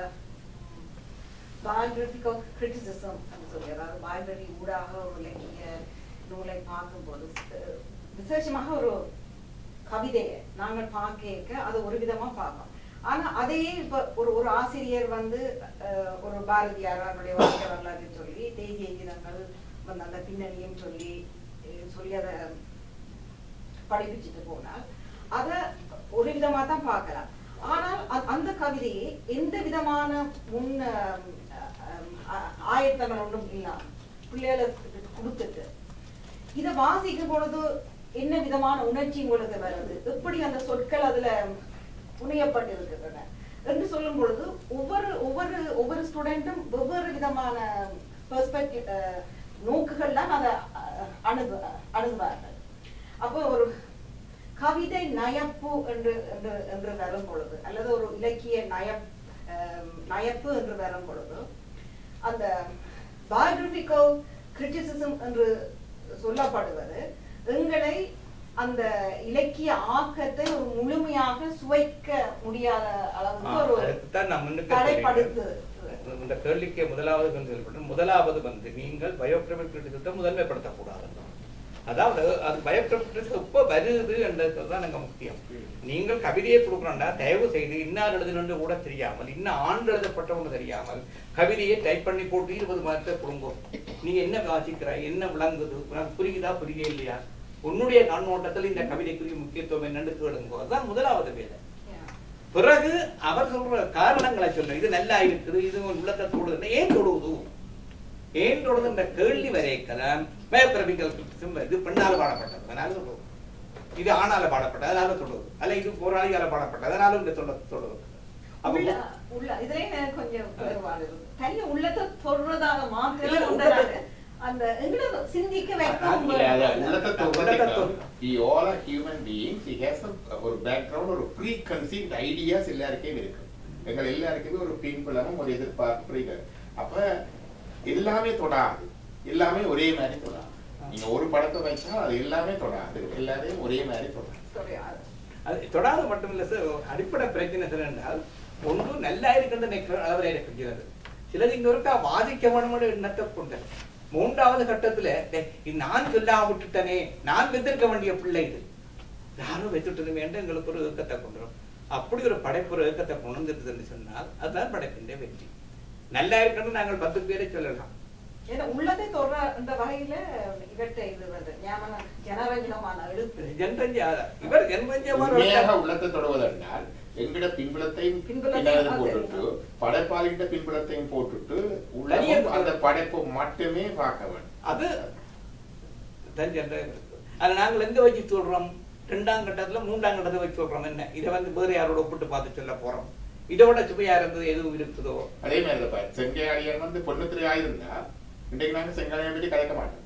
பயோகிராபிக்கல் கிரிட்டிசிசம் சொல்லி அதாவது பயோகிராபி ஊடாக ஒரு இலக்கிய நூலை பார்க்கும்போது அஹ், விசேஷமாக ஒரு கவிதையை நாங்கள் பார்க்க அது ஒரு விதமா பார்ப்போம் ஆனா அதையே இப்ப ஒரு ஒரு ஆசிரியர் வந்து அஹ், ஒரு பாரதியார் அவருடைய வாழ்க்கை வரலாறு சொல்லி தேசிய கீதங்கள் வந்து அந்த பின்னணியும் சொல்லி அஹ், சொல்லி அதை படிப்பிச்சுட்டு போனால் அத ஒரு விதமா தான் பார்க்கலாம் ஆனால் அ- அந்த கவிதையை எந்த விதமான முன் அஹ், அஹ், ஆயத்தங்கள் ஒன்றும் இல்லாம பிள்ளைகளுக்கு கொடுத்துட்டு இதை வாசிக்கும் பொழுது என்ன விதமான உணர்ச்சி உங்களுக்கு வருது எப்படி அந்த சொற்கள் அதுல புனையப்பட்டிருக்கின்றன என்று சொல்லும் பொழுது ஒவ்வொரு ஒவ்வொரு ஒவ்வொரு ஸ்டூடெண்ட்டும் வெவ்வேறு விதமான பெர்ஸ்பெக்டிவ் நோக்குகள் தான் அதை அஹ், அணுகு அணுகுவார்கள் அப்போ ஒரு கவிதை நயப்பு என்று என்று என்று வரும் பொழுது அல்லது ஒரு இலக்கிய நயப் அஹ், நயப்பு என்று வரும் பொழுது அந்த பயோகிராபிக்கல் கிரிட்டிசிசம் என்று சொல்லப்படுவது எங்களை அந்த இலக்கிய ஆக்கத்தை ஒரு முழுமையாக சுவைக்க முடியாத அளவுக்கு ஒரு அதுக்குத்தான் நான் முன்னுக்கு தடைப்படுத்து சொல்றேன். இந்த கேள்விக்கு முதலாவது வந்து சொல்லப்பட்டது. முதலாவது வந்து நீங்கள் பயோகிராபிக் கிரிட்டிசிசத்தை முதன்மைப்படுத்தக்கூடாது அதாவது அது பயோகிராபிக் எப்போ வருது என்றது தான் எனக்கு முக்கியம் நீங்கள் கவிதையை கொடுக்கணும்னா தயவு செய்து இன்னார் எழுதுனு கூட தெரியாமல் இன்னும் ஆண்டு எழுதப்பட்டவங்க தெரியாமல் கவிதையை டைப் பண்ணி போட்டு இருபது மார்க்கை கொடுங்க நீ என்ன வாசிக்கிறாய் என்ன விளங்குது உனக்கு புரியுதா புரிய இல்லையா உன்னுடைய கண்ணோட்டத்தில் இந்த கவிதைக்குரிய முக்கியத்துவம் என்னன்னு கேளுங்க அதுதான் முதலாவது வேலை பிறகு அவர் சொல்ற காரணங்களை சொல்ல இது நல்லா இருக்குது இது உன் உள்ளத்தை தொடுதுன்னா ஏன் தொடுவது ஏன் தொடுதுன்ற கேள்வி வரைக்கலாம் பயோகிராபிக்கல் இது பெண்ணால பாடப்பட்டது அதனால தொடுவது இது ஆணால பாடப்பட்டது அதனால தொடுவது அல்ல இது போராளியால பாடப்பட்டது அதனால இந்த தொட தொடுவது அப்ப உள்ள உள்ள இதுலயே எனக்கு கொஞ்சம் வேறுபாடு இருக்கு. தனி உள்ளத்தை சொல்றதாக இல்ல, மாத்திரம் உள்ளத்தை- உண்டனால அந்த எங்களை சிந்திக்க வைக்கும் இல்ல, அது உள்ளத்தை உள்ளத்தை தொடுறதுக்கு he all are human beings he has some ஒரு பேக்ரவுண்ட் ஒரு ப்ரீ கன்சீவ்ட் ஐடியாஸ் எல்லாருக்கும் இருக்கு எங்கள் எல்லாருக்குமே ஒரு பின்புலமும் ஒரு எதிர்பார்ப்பு இருக்கு அப்ப எல்லாமே தொடாது எல்லாமே ஒரே மாதிரி தொடாது நீங்க ஒரு படத்தை வைச்சா அது எல்லாமே தொடாது எல்லாரையும் ஒரே மாதிரி தொடாது Sorry, அது தொடாத மட்டும் இல்ல சார் அடிப்படை பிரச்சனை சார் என்றால் ஒன்று நல்லா இருக்கின்ற அளவில் இருக்கிறது சிலது இங்க இருக்கா வாதிக்க வேணும்னு எண்ணத்தை கொண்டது மூன்றாவது கட்டத்துல டேய், இது நான் சொல்லாம விட்டுட்டனே நான் வெத்திருக்க வேண்டிய பிள்ளை இது யாரும் வெத்துட்டது வேண்டும் எங்களுக்கு ஒரு ஏக்கத்தை கொண்டுரும் அப்படி ஒரு படைப்பு ஒரு ஏக்கத்தை கொண்டு வந்துருதுன்னு சொன்னால் அதுதான் படைப்பின் வெற்றி நல்லா இருக்கணும் நாங்கள் பத்து பேரை சொல்லலாம் ஏன்னா உள்ளத்தை தொடுற அந்த வகையில இவற்றை இது வந்து ஞாபகம் ஜனரஞ்சனமான எழுத்து ஜென்ரஞ்சா இவர் ஜென்ரஞ்சமான உண்மையாக உள்ளத்தை தொடுவதென்றால் எங்கட பின்புலத்தையும் பின்புலத்தையும் பின்னாடி அது. போட்டுட்டு படைப்பாளிகிட்ட பின்புலத்தையும் போட்டுட்டு தனியா உள்ளமும் அந்த படைப்பு மட்டுமே பார்க்க வேண்டும் அது தான் ஜென்ரல் இருக்கு அதை நாங்கள் எங்க வச்சு சொல்றோம் ரெண்டாம் கட்டத்துல மூன்றாம் கட்டத்தை வச்சு சொல்றோம் என்ன இதை வந்து வேறு யாரோட ஒப்பிட்டு பார்த்து சொல்ல போறோம் இதோட சுவையா இருந்தது எதுவும் இருக்குதோ அதே மாதிரி தான் பாரு செங்காளியன் வந்து பொண்ணுத்திரையா இருந்தா இன்றைக்கு நாங்க செங்காளியன் பற்றி கதைக்க மாட்டோம்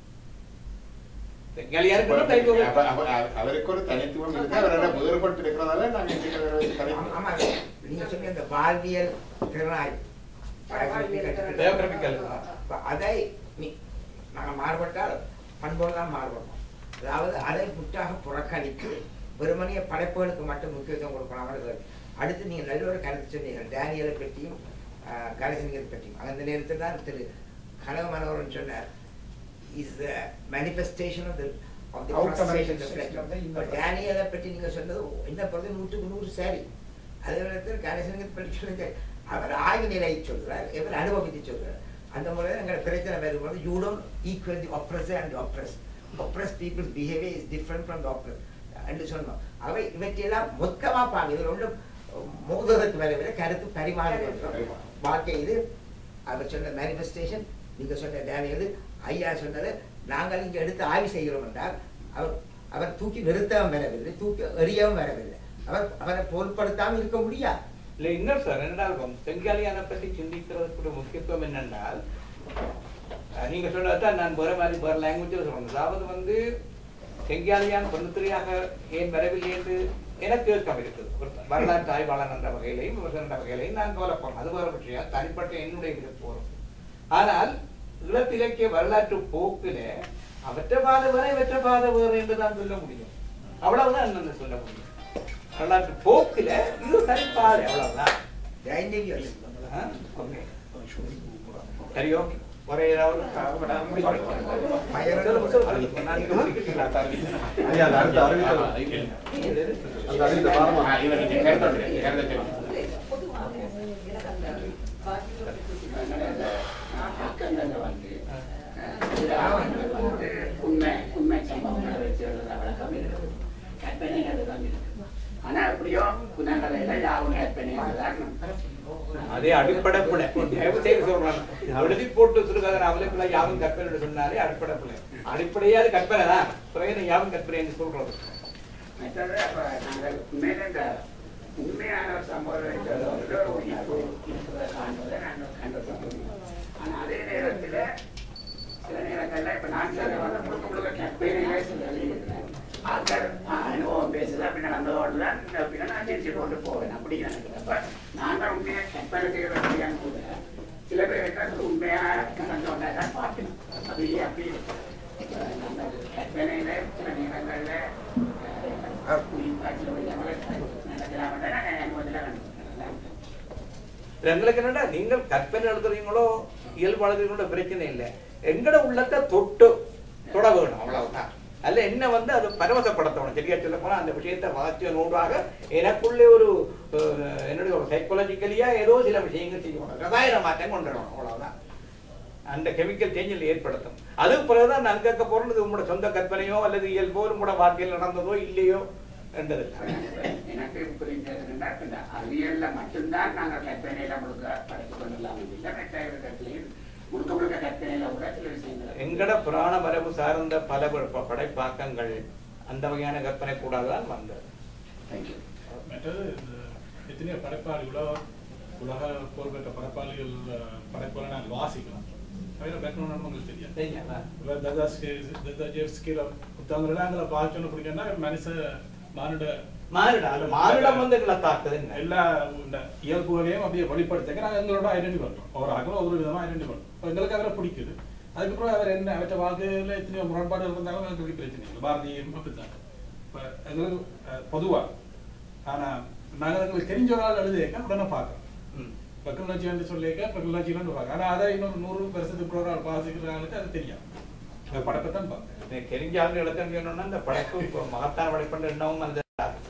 கலியாருக்கு டைப் அப்ப- அப்ப- அவ- அவருக்கு ஒரு தனித்துவம் இருக்கு அவரோட வேறுபட்டு இருக்கிறதால நாங்க இன்றைக்கு அவரை வச்சு ஆமா, ஆமா கதைக்கிறோம் நீங்க சொன்ன இந்த வாழ்வியல் திறனாய் Biographical. அப்ப அதை நீ நாங்க மாறுபட்டால் பண்போடு தான் மாறுபடுறோம் அதாவது அதை முற்றாக புறக்கணித்து வெறுமனைய படைப்புகளுக்கு மட்டும் முக்கியத்துவம் கொடுக்கணும் அடுத்து நீங்க நல்ல ஒரு கருத்து சொன்னீங்க டேனியலை பற்றியும் ஆஹ், கணேசனியரை பற்றியும் அந்த நேரத்தில் தான் திரு கனக மனோகரன் சொன்னார் is the manifestation of the of the Outcome frustration manifestation of the reflection. inner இப்ப டேனியலை பற்றி நீங்க சொன்னது என்ன பொறுத்து நூற்றுக்கு நூறு சரி அதே நேரத்தில் கணேசனுக்கு படிச்சு அவர் ஆய்வு நிலையை சொல்கிறார் இவர் அனுபவித்து சொல்கிறார் அந்த முறையில் எங்கள் பிரச்சனை வரும்போது you don't equal the oppressor and oppress oppress people's behaviour is different from the oppress என்று சொன்னோம் அவை இவற்றையெல்லாம் மொத்தமாக பாங்க இதில் ஒன்றும் மோதுவதற்கு வரவில்லை கருத்து பரிமாறுகிறோம் வாழ்க்கை இது அவர் சொன்ன மேனிஃபெஸ்டேஷன் நீங்க சொன்ன டேனியல் ஐயா சொன்னது நாங்கள் இங்கே எடுத்து ஆய்வு செய்கிறோம் என்றால் அவர் அவர் தூக்கி நிறுத்தவும் வரவில்லை தூக்கி எறியவும் வரவில்லை அவர் அவரை பொருட்படுத்தாமல் இருக்க முடியாது இல்ல இன்னொரு சார் என்னென்றால் செங்காலியான பற்றி சிந்திக்கிறதுக்கு முக்கியத்துவம் என்னென்றால் அஹ், நீங்க சொல்றதான் நான் வேற மாதிரி வேற லாங்குவேஜில் சொல்றேன் அதாவது வந்து செங்காலியான் பொன்னுத்திரியாக ஏன் வரவில்லை என்று எனக்கு ஏற்கம் இருக்குது ஒரு வரலாற்று ஆய்வாளர் என்ற வகையிலையும் விமர்சனம் என்ற வகையிலையும் நான் கவலைப்படுறேன் அது வேற பற்றியா தனிப்பட்ட என்னுடைய விருப்பம் ஆனால் இளத்திலக்கிய வரலாற்று போக்கில அவற்ற பாதை வேற இவற்ற பாதை வேறு என்று தான் சொல்ல முடியும் அவ்வளவுதான் என்னன்னு சொல்ல முடியும் வரலாற்று போக்கில இது சரி பாதை அவ்வளவுதான் ஆ? ஓகே. சரி ஓகே ஒரே ஏதாவது சொல்லுங்க, சொல்லுங்க. நான் இங்க முடிக்கிறீங்களா? ஐயா அந்த அடுத்த அறிவித்தல் அந்த அறிவித்த பாரமா ஆக்கங்கள்ல வந்து வந்து உண்மை உண்மை சம்பவங்களை வச்சு எழுதுற வழக்கம் இருக்குது கற்பனைகள் தான் இருக்கு ஆனா எப்படியோ புனகதையில யாவும் கற்பனை அதே அடிப்படை பிள்ளை தயவு செய்து சொல்றேன் எழுதி போட்டு சிறுகதை நாவலுக்குள்ள யாவும் கற்பனை சொன்னாலே அடிப்படை பிள்ளை அடிப்படையாவது கற்பனை தான் பிறகு யாவும் கற்பனை என்று சொல்றது மற்றது அப்ப நாங்கள் உண்மையில இந்த உண்மையான ஒரு சம்பவத்தை சொல்றது ஒரு உணர்வு இருக்கிறதை காண்பதை நாங்கள் கண்டுபிடிக்கிறோம் ஆனா அதே நேரத்துல சில நேரங்கள்ல இப்ப நான் சொல்ல வந்த முழுக்க முழுக்க கற்பனையிலே சில எழுதியிருக்கிறேன் ஆட்கள் அனுபவம் பேசுது அப்படி நடந்ததோடு தான் அப்படின்னா நான் சிரிச்சு கொண்டு போவேன் அப்படி நினைக்கிறேன் அப்ப நாங்கள் உண்மையா கற்பனை செய்யறதுக்கு கூட சில பேர் என்ன சொல்றது, உண்மையா நடந்தோன்னா தான் பார்க்கணும் அப்படி அப்படி இப்ப நாங்கள் கற்பனையில சில நேரங்கள்ல அஹ், உயிர் காட்சியில் உள்ளவங்களை நடக்கலாம் நாங்கள் அனுபவத்தில் கண்டுபிடிக்கிறோம் எங்களுக்கு என்னடா நீங்கள் கற்பனை எழுதுறீங்களோ இயல்பு எழுதுறீங்களோ பிரச்சனை இல்லை எங்கட உள்ளத்தை தொட்டு தொட வேணும் அவ்வளவுதான் அல்ல என்ன வந்து அது பரவசப்படுத்தணும் சரியா சொல்ல போனா அந்த விஷயத்தை வாசிய நூறாக எனக்குள்ளே ஒரு அஹ், என்னுடைய ஒரு சைக்கோலஜிக்கலியா ஏதோ சில விஷயங்கள் செய்யணும் ரசாயன மாற்றம் கொண்டு வரணும் அவ்வளவுதான் அந்த கெமிக்கல் சேஞ்சில் ஏற்படுத்தும் அது பிறகுதான் நான் கேட்க போறது உங்களோட சொந்த கற்பனையோ அல்லது இயல்போ உங்களோட வாழ்க்கையில் நடந்ததோ இல்லையோ என்றது எனக்கு புரிஞ்சது என்னன்னா, இப்ப இந்த அறிவியல்ல மட்டும்தான் நாங்கள் கற்பனையில முழுக்க படைத்து கொள்ளலாம் இல்லை மற்ற இடத்துலையும் முழுக்க முழுக்க கற்பனையில கூட சில விஷயங்கள் எங்கட புராண மரபு சார்ந்த பல ப- படைப்பாக்கங்கள் அந்த வகையான கற்பனை கூடாதான் வந்தது தேங்க்யூ மற்றது இந்த எத்தனையோ படைப்பாளிகளோ உலக புகழ்பெற்ற படைப்பாளிகள் அஹ், படைப்புகளை நாங்கள் வாசிக்கலாம் அதில் பேக்ரவுண்ட் உங்களுக்கு தெரியாது தெரியாதா? இவர் ததாஸ்கி ததாஜேவ்ஸ்கில புத்தகங்கள்லாம் எங்களை வாசிச்சோன்னு பிடிக்கன்னா மனுஷ மானுட மானுடம் அந்த மானுடம் வந்து எங்களை தாக்குதுங்க எல்லா இந்த இயல்புகளையும் அப்படியே வெளிப்படுத்த நாங்கள் எங்களோட ஐடென்டி பண்ணுறோம் ஒரு அகல ஒரு விதமாக ஐடென்டி பண்ணுறோம் இப்போ எங்களுக்கு அவரை பிடிக்குது அதுக்கப்புறம் அவர் என்ன அவற்றை வாழ்க்கையில் எத்தனையோ முரண்பாடுகள் இருந்தாலும் எங்களுக்கு பிரச்சனை இல்லை பாரதியம் அப்படித்தான் இப்போ எங்களுக்கு பொதுவாக ஆனால் நாங்கள் எங்களுக்கு தெரிஞ்ச ஒரு ஆள் எழுதியிருக்க உடனே பார்க்குறோம் ம். பக்கலாச்சி வந்து சொல்லியிருக்க பக்கலாச்சின்னு பார்க்க ஆனால் அதை இன்னொரு நூறு வருஷத்துக்கு ஒரு ஆள் வாசிக்கிற ஆளுக்கு அது தெரியும் அந்த படத்தை தான் பார்க்க எனக்கு தெரிஞ்ச ஆளுங்க எழுத்தம் சொன்னோம்னா இந்த படைப்பு இப்போ மகத்தான படைப்பண்டு என்னவும் அந்த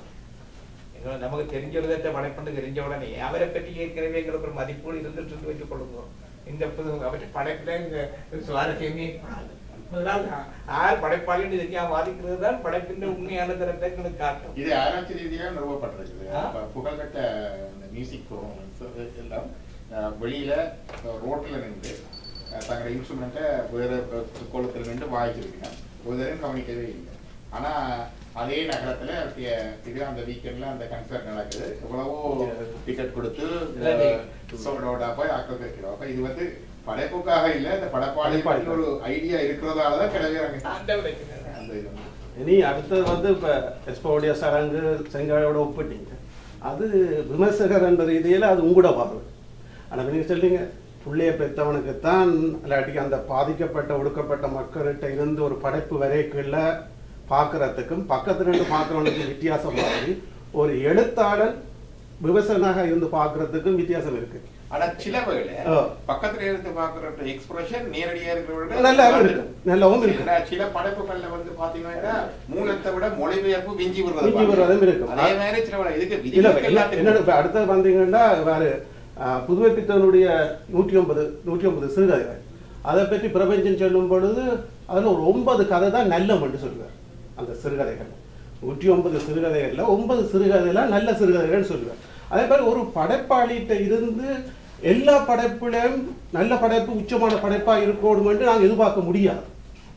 ஏதோ நமக்கு தெரிஞ்ச விதத்தை படைப்பண்டு தெரிஞ்ச உடனே அவரை பற்றி ஏற்கனவே எங்களுக்கு ஒரு மதிப்பு இருந்துட்டு இருந்து வச்சு கொள்ளுங்க இந்த புது அவற்றை படைப்புல இந்த சுவாரஸ்யமே கூடாது. முதலாவது யார் படைப்பாளின்னு தெரியாம வாதிக்கிறது தான் படைப்பின் உண்மையான தரத்தை எங்களுக்கு காட்டும் இது ஆராய்ச்சி ரீதியாக நிறுவப்பட்டிருக்குது ஆ? அப்ப புகழ்பெற்ற இந்த மியூசிக் பெர்ஃபார்மன்ஸ் எல்லாம் அஹ், வெளியில அஹ், ரோட்ல நின்று அஹ், தங்களோட இன்ஸ்ட்ருமெண்ட்டை வேற கோலத்தில் நின்று வாய்ச்சிருக்கீங்க ஒரு தடவை கவனிக்கவே இல்லை ஆனா அதே நகரத்துல அப்படியே இது அந்த வீக்கெண்ட்ல அந்த கன்சர்ட் நடக்குது எவ்வளவோ டிக்கெட் கொடுத்து சோடோட போய் ஆக்கள் வைக்கிறோம் அப்ப இது வந்து படைப்புக்காக இல்ல இந்த படைப்பாளி ஒரு ஐடியா இருக்கிறதால தான் கிடையாது அந்த இது வந்து இனி அடுத்தது வந்து இப்போ எஸ்போடைய சடங்கு செங்காயோட ஒப்பிட்டீங்க அது விமர்சகர் என்ற ரீதியில் அது உங்களோட பார்வை ஆனால் நீங்கள் சொல்றீங்க புள்ளைய பெற்றவனுக்குத்தான் இல்லாட்டிக்கு அந்த பாதிக்கப்பட்ட ஒடுக்கப்பட்ட மக்கள்கிட்ட இருந்து ஒரு படைப்பு வரைக்குள்ள பார்க்கறதுக்கும் பக்கத்துல இருந்து பார்க்குறவனுக்கு வித்தியாசம் மாதிரி ஒரு எழுத்தாளன் விமர்சனாக இருந்து பார்க்கறதுக்கும் வித்தியாசம் இருக்கு ஆனா சில வேளை ஓ. பக்கத்துல இருந்து பாக்குற எக்ஸ்பிரஷன் நேரடியா இருக்கிற விட நல்லாவும் இருக்கு நல்லாவும் இருக்கு சில- சில படைப்புகள்ல வந்து பாத்தீங்கன்னா மூலத்தை விட மொழிபெயர்ப்பு விஞ்சி வருவது விஞ்சி வருவதும் இருக்கும். அதே மாதிரி சில வேளை இதுக்கு இல்ல விதிவிலக்கு என்ன எல்லாத்துக்கும் என்னோட இப்ப அடுத்தது வந்தீங்கன்னா வேறு புதுவை பித்தனுடைய நூற்றி ஒன்பது நூற்றி ஒன்பது சிறுகதைகள் அதை பற்றி பிரபஞ்சம் சொல்லும் பொழுது அதில் ஒரு ஒன்பது கதை தான் நல்லம் என்று சொல்லுவார் அந்த சிறுகதைகள் நூற்றி ஒன்பது சிறுகதைகளில் ஒன்பது சிறுகதைலாம் நல்ல சிறுகதைகள்னு சொல்லுவார் அதே மாதிரி ஒரு படைப்பாளிகிட்ட இருந்து எல்லா படைப்புலையும் நல்ல படைப்பு உச்சமான படைப்பாக இருக்கணும் என்று நாங்கள் எதிர்பார்க்க முடியாது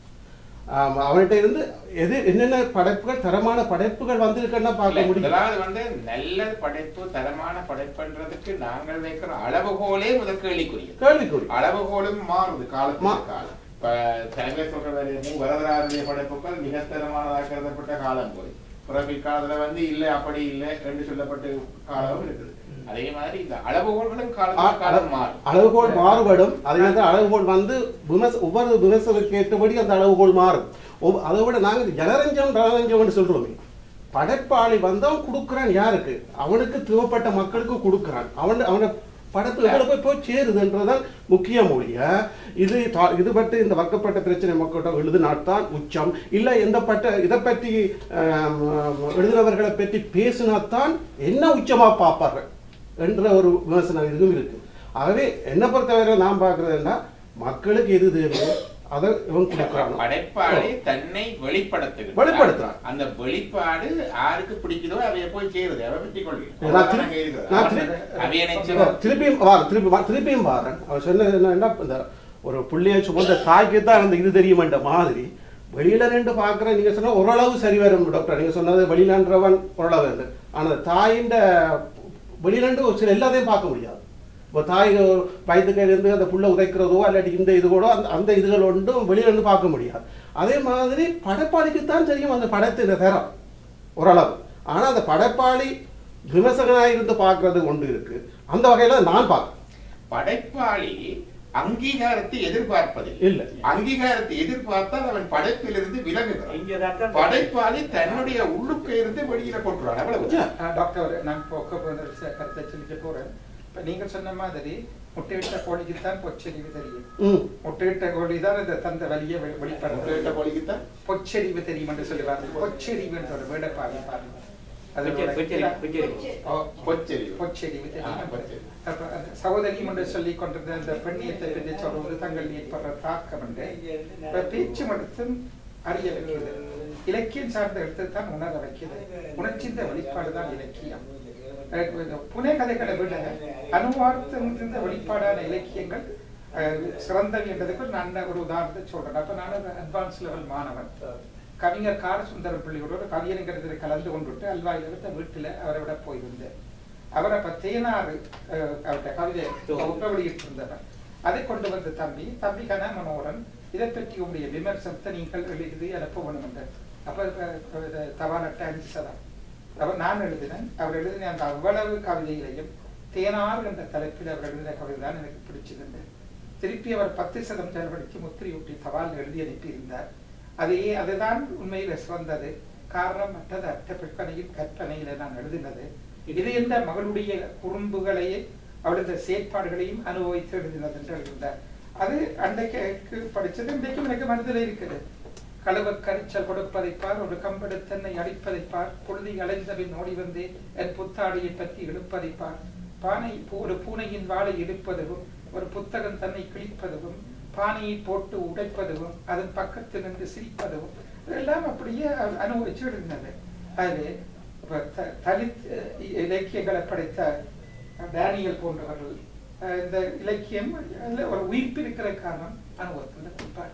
ஆமா, அவன்கிட்ட இருந்து எது என்னென்ன படைப்புகள் தரமான படைப்புகள் வந்திருக்குன்னா பார்க்க முடியும் முதலாவது வந்து நல்ல படைப்பு தரமான படைப்புன்றதுக்கு நாங்கள் வைக்கிற அளவுகோலே முதல் கேள்விக்குரியது கேள்விக்குறி அளவுகோலும் மாறுது மா- காலத்துக்கு காலம் இப்ப தலைமை சொல்ற மாதிரி மு வரதராஜனுடைய படைப்புகள் மிக தரமானதாக கருதப்பட்ட காலம் போய் பிறகு காலத்துல வந்து இல்ல அப்படி இல்லை என்று சொல்லப்பட்ட காலமும் இருக்குது அதே மாதிரி இந்த அளவுகோல்களும் காலத்துக்கு காலம் மாறும் அளவுகோல் மாறுபடும் அதே மாதிரி அளவுகோல் வந்து விமர்ச ஒவ்வொரு விமர்சனத்துக்கு ஏற்றபடி அந்த அளவுகோல் மாறும் ஒவ்வொ- அதை விட நாங்கள் ஜனரஞ்சம் ரணரஞ்சம்னு சொல்றோமே படைப்பாளி வந்தவன் கொடுக்குறான் யாருக்கு அவனுக்கு தேவைப்பட்ட மக்களுக்கு கொடுக்குறான் அவன் அவனை படைப்பு எவ்வளவு போய் போய் சேருதுன்றதுதான் முக்கிய மொழிய இது தா- இது பற்றி இந்த வர்க்கப்பட்ட பிரச்சனை மக்கள்கிட்ட எழுதினாத்தான் உச்சம் இல்லை எந்த பட்ட இதை பற்றி ஆம், எழுதினவர்களை பற்றி பேசினாத்தான் என்ன உச்சமா பார்ப்பார்கள் என்ற ஒரு விமர்சனம் இதுவும் இருக்கு ஆகவே என்னை பொறுத்தவரை நான் பார்க்கறதுன்னா மக்களுக்கு எது தேவையோ அதை இவன் கொடுக்குறான் படைப்பாளி தன்னை வெளிப்படுத்துகிறார் வெளிப்படுத்துறான். அந்த வெளிப்பாடு யாருக்கு பிடிக்குதோ அவைய போய் சேருது அவை பற்றி நான் கொள்கிறேன் திரு- நான் திரு- அவைய ஓ, நிச்சயம் திருப்பியும் வா திருப்பி வா- திருப்பியும் வாரன் அவர் சொன்னது என்னன்னா இந்த ஒரு புள்ளியை சுமந்த தாய்க்கு தான் அந்த இது தெரியுமன்ற மாதிரி வெளியில நின்று பார்க்குற நீங்க சொன்ன ஓரளவு சரி வரும் டாக்டர் நீங்க சொன்னது வெளியிலன்றவன் ஓரளவு இருந்து ஆனா தாயின் வெளியில நின்று ஒரு சில எல்லாத்தையும் பார்க்க முடியாது இப்போ தாய் வயதுக்கு இருந்து அந்த புள்ள உதைக்கிறதோ இல்லாட்டி இந்த இது கூட அந்த அந்த இதுகள் ஒன்றும் வெளியில இருந்து பார்க்க முடியாது அதே மாதிரி படைப்பாளிக்கு தான் தெரியும் அந்த படத்தின் தரம் ஓரளவு ஆனா அந்த படைப்பாளி விமர்சகனாக இருந்து பார்க்கறது ஒன்று இருக்கு அந்த வகையில நான் பார்க்கிறேன் படைப்பாளி அங்கீகாரத்தை எதிர்பார்ப்பதில்லை இல்ல. அங்கீகாரத்தை எதிர்பார்த்தால் அவன் படைப்பிலிருந்து விலகுகிறான் இங்கதான் படைப்பாளி தன்னுடைய உள்ளுக்கு இருந்து வெளியில கொண்டுறான் அவ்வளவு ஆ, டாக்டர் நான் போக்க போகிற கருத்தை சொல்லிக்க போறேன் இப்ப நீங்க சொன்ன மாதிரி முட்டையிட்ட கோழிக்கு தான் பொச்சரிவு தெரியும் ம் முட்டையிட்ட கோழி தான் இந்த தந்த வலிய முட்டையிட்ட வெளிப்படுத்த கோழிக்குத்தான் பொச்சரிவு தெரியும் என்று சொல்லுவாங்க பொச்சரிவுன்ற ஒரு வேட பாருங்க பாருங்க அது பொச்சரி- பொச்சரி- பொச்சரி. ஓ, பொச்சரிவு. பொச்சரிவு ஆ, தெரியும் பொச்சரிவு. அப்ப அந்த சகோதரியும் என்று சொல்லிக் கொண்டிருந்த அந்த பெண்ணியத்தை பற்றி சொல்வது தங்கள் ஏற்படுற தாக்கம் என்று இப்ப பேச்சு மட்டும் அறிய வைக்கிறது இலக்கியம் சார்ந்த எழுத்து தான் உணர வைக்கிறது உணர்ச்சிந்த வெளிப்பாடு தான் இலக்கியம் அஹ் இந்த புனை கதைகளை விட அனுவார்த்தம் இருந்த வெளிப்பாடான இலக்கியங்கள் அஹ், சிறந்தவை என்றதுக்கு நான் ஒரு உதாரணத்தை சொல்றேன் அப்ப நான் அட்வான்ஸ் லெவல் மாணவன் கவிஞர் கார சுந்தர பிள்ளையோட ஒரு கவியரங்கத்தில் கலந்து கொண்டுட்டு அல்வாயில் இருந்த வீட்டுல அவரை விட போயிருந்தேன் அவரை அப்ப தேனாறு அஹ், அவர்கிட்ட கவிதை தொகுப்பை வெளியிட்டிருந்தவர் அதை கொண்டு வந்த தம்பி தம்பி கன மனோரன் இதை பற்றி உங்களுடைய விமர்சனத்தை நீங்கள் எழுதி அனுப்ப வேணும் என்றார் அப்ப அஹ், இது தபாலட்ட அஞ்சு சதம் அவர் நான் எழுதினேன் அவர் எழுதின அந்த அவ்வளவு கவிதையிலையும் தேனார் என்ற தலைப்பில் அவர் எழுதின கவிதை தான் எனக்கு பிடிச்சிருந்தது திருப்பி அவர் பத்து சதம் செலவழித்து முத்திரையூட்டி தபால் எழுதி அனுப்பியிருந்தார் அதையே அதுதான் உண்மையில் சிறந்தது காரணம் மற்றது அற்ற பிற்பனையில் கற்பனையில நான் எழுதினது இது என்ற மகளுடைய குறும்புகளையே அவளது செயற்பாடுகளையும் அனுபவித்து எழுதினது என்று எழுதினார் அது அன்றைக்கு படிச்சது இன்றைக்கும் எனக்கு மனதில் இருக்குது கழுவ கரிச்சல் கொடுப்பதைப்பார் ஒரு கம்பெடுத்தன்னை அடிப்பதைப்பார் பொழுதி அலைந்தபின் ஓடி வந்து என் புத்தாடியை பற்றி இழுப்பதைப்பார் பானை பூ- ஒரு பூனையின் வாளை எடுப்பதும் ஒரு புத்தகம் தன்னை கிழிப்பதும் பானையை போட்டு உடைப்பதும் அதன் பக்கத்தில் நின்று சிரிப்பதும் இதெல்லாம் அப்படியே அ- அனுபவிச்சு இருந்தது அது இப்ப த- தலித் அஹ், இ- இலக்கியங்களை படைத்த அஹ், டேனியல் போன்றவர்கள் அஹ், இந்த இலக்கியம் அதுல ஒரு உயிர்ப்பு இருக்கிற காரணம் அனுபவத்தில் கொடுப்பார்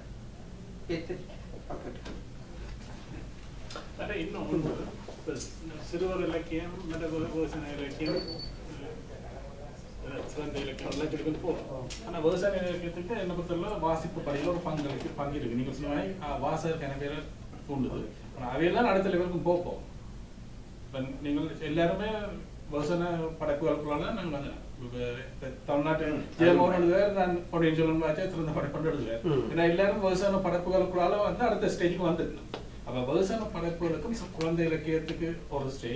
எத்தனை அப்படி மற்ற இன்னும் ஒன்று இப்ப சிறுவர் இலக்கியம் மற்ற விவசாய இலக்கியம் அஹ் சிறந்த இலக்கியம் எல்லாம் சொல்லிட்டு போகும் ஆனா விவசாய இலக்கியத்துக்கு என்ன பொறுத்தவரை வாசிப்பு படையில ஒரு பங்கு இருக்கு பங்கு இருக்கு நீங்க சொன்ன மாதிரி அஹ், வாசகர் என பேரை தூண்டுது ஆனா அவையெல்லாம் அடுத்த லெவலுக்கும் போப்போம் இப்ப நீங்கள் எல்லாருமே விவசாய படைப்புகளுக்குள்ள நாங்கள் வந்து இப்ப இப்ப தமிழ்நாட்டில் ஜெயமோகன் எழுதுவார் நான் பொன்னியின் செல்வன் வாச்சா சிறந்த படைப்பு எழுதுவேன் ம். ஏன்னா எல்லாரும் விவசாய படைப்புகளுக்குள்ளால வந்து அடுத்த ஸ்டேஜுக்கு வந்துருக்கணும் அப்ப விவசாய படைப்புகளுக்கும் ச- குழந்தை இலக்கியத்துக்கு ஒரு ஸ்டேஜ்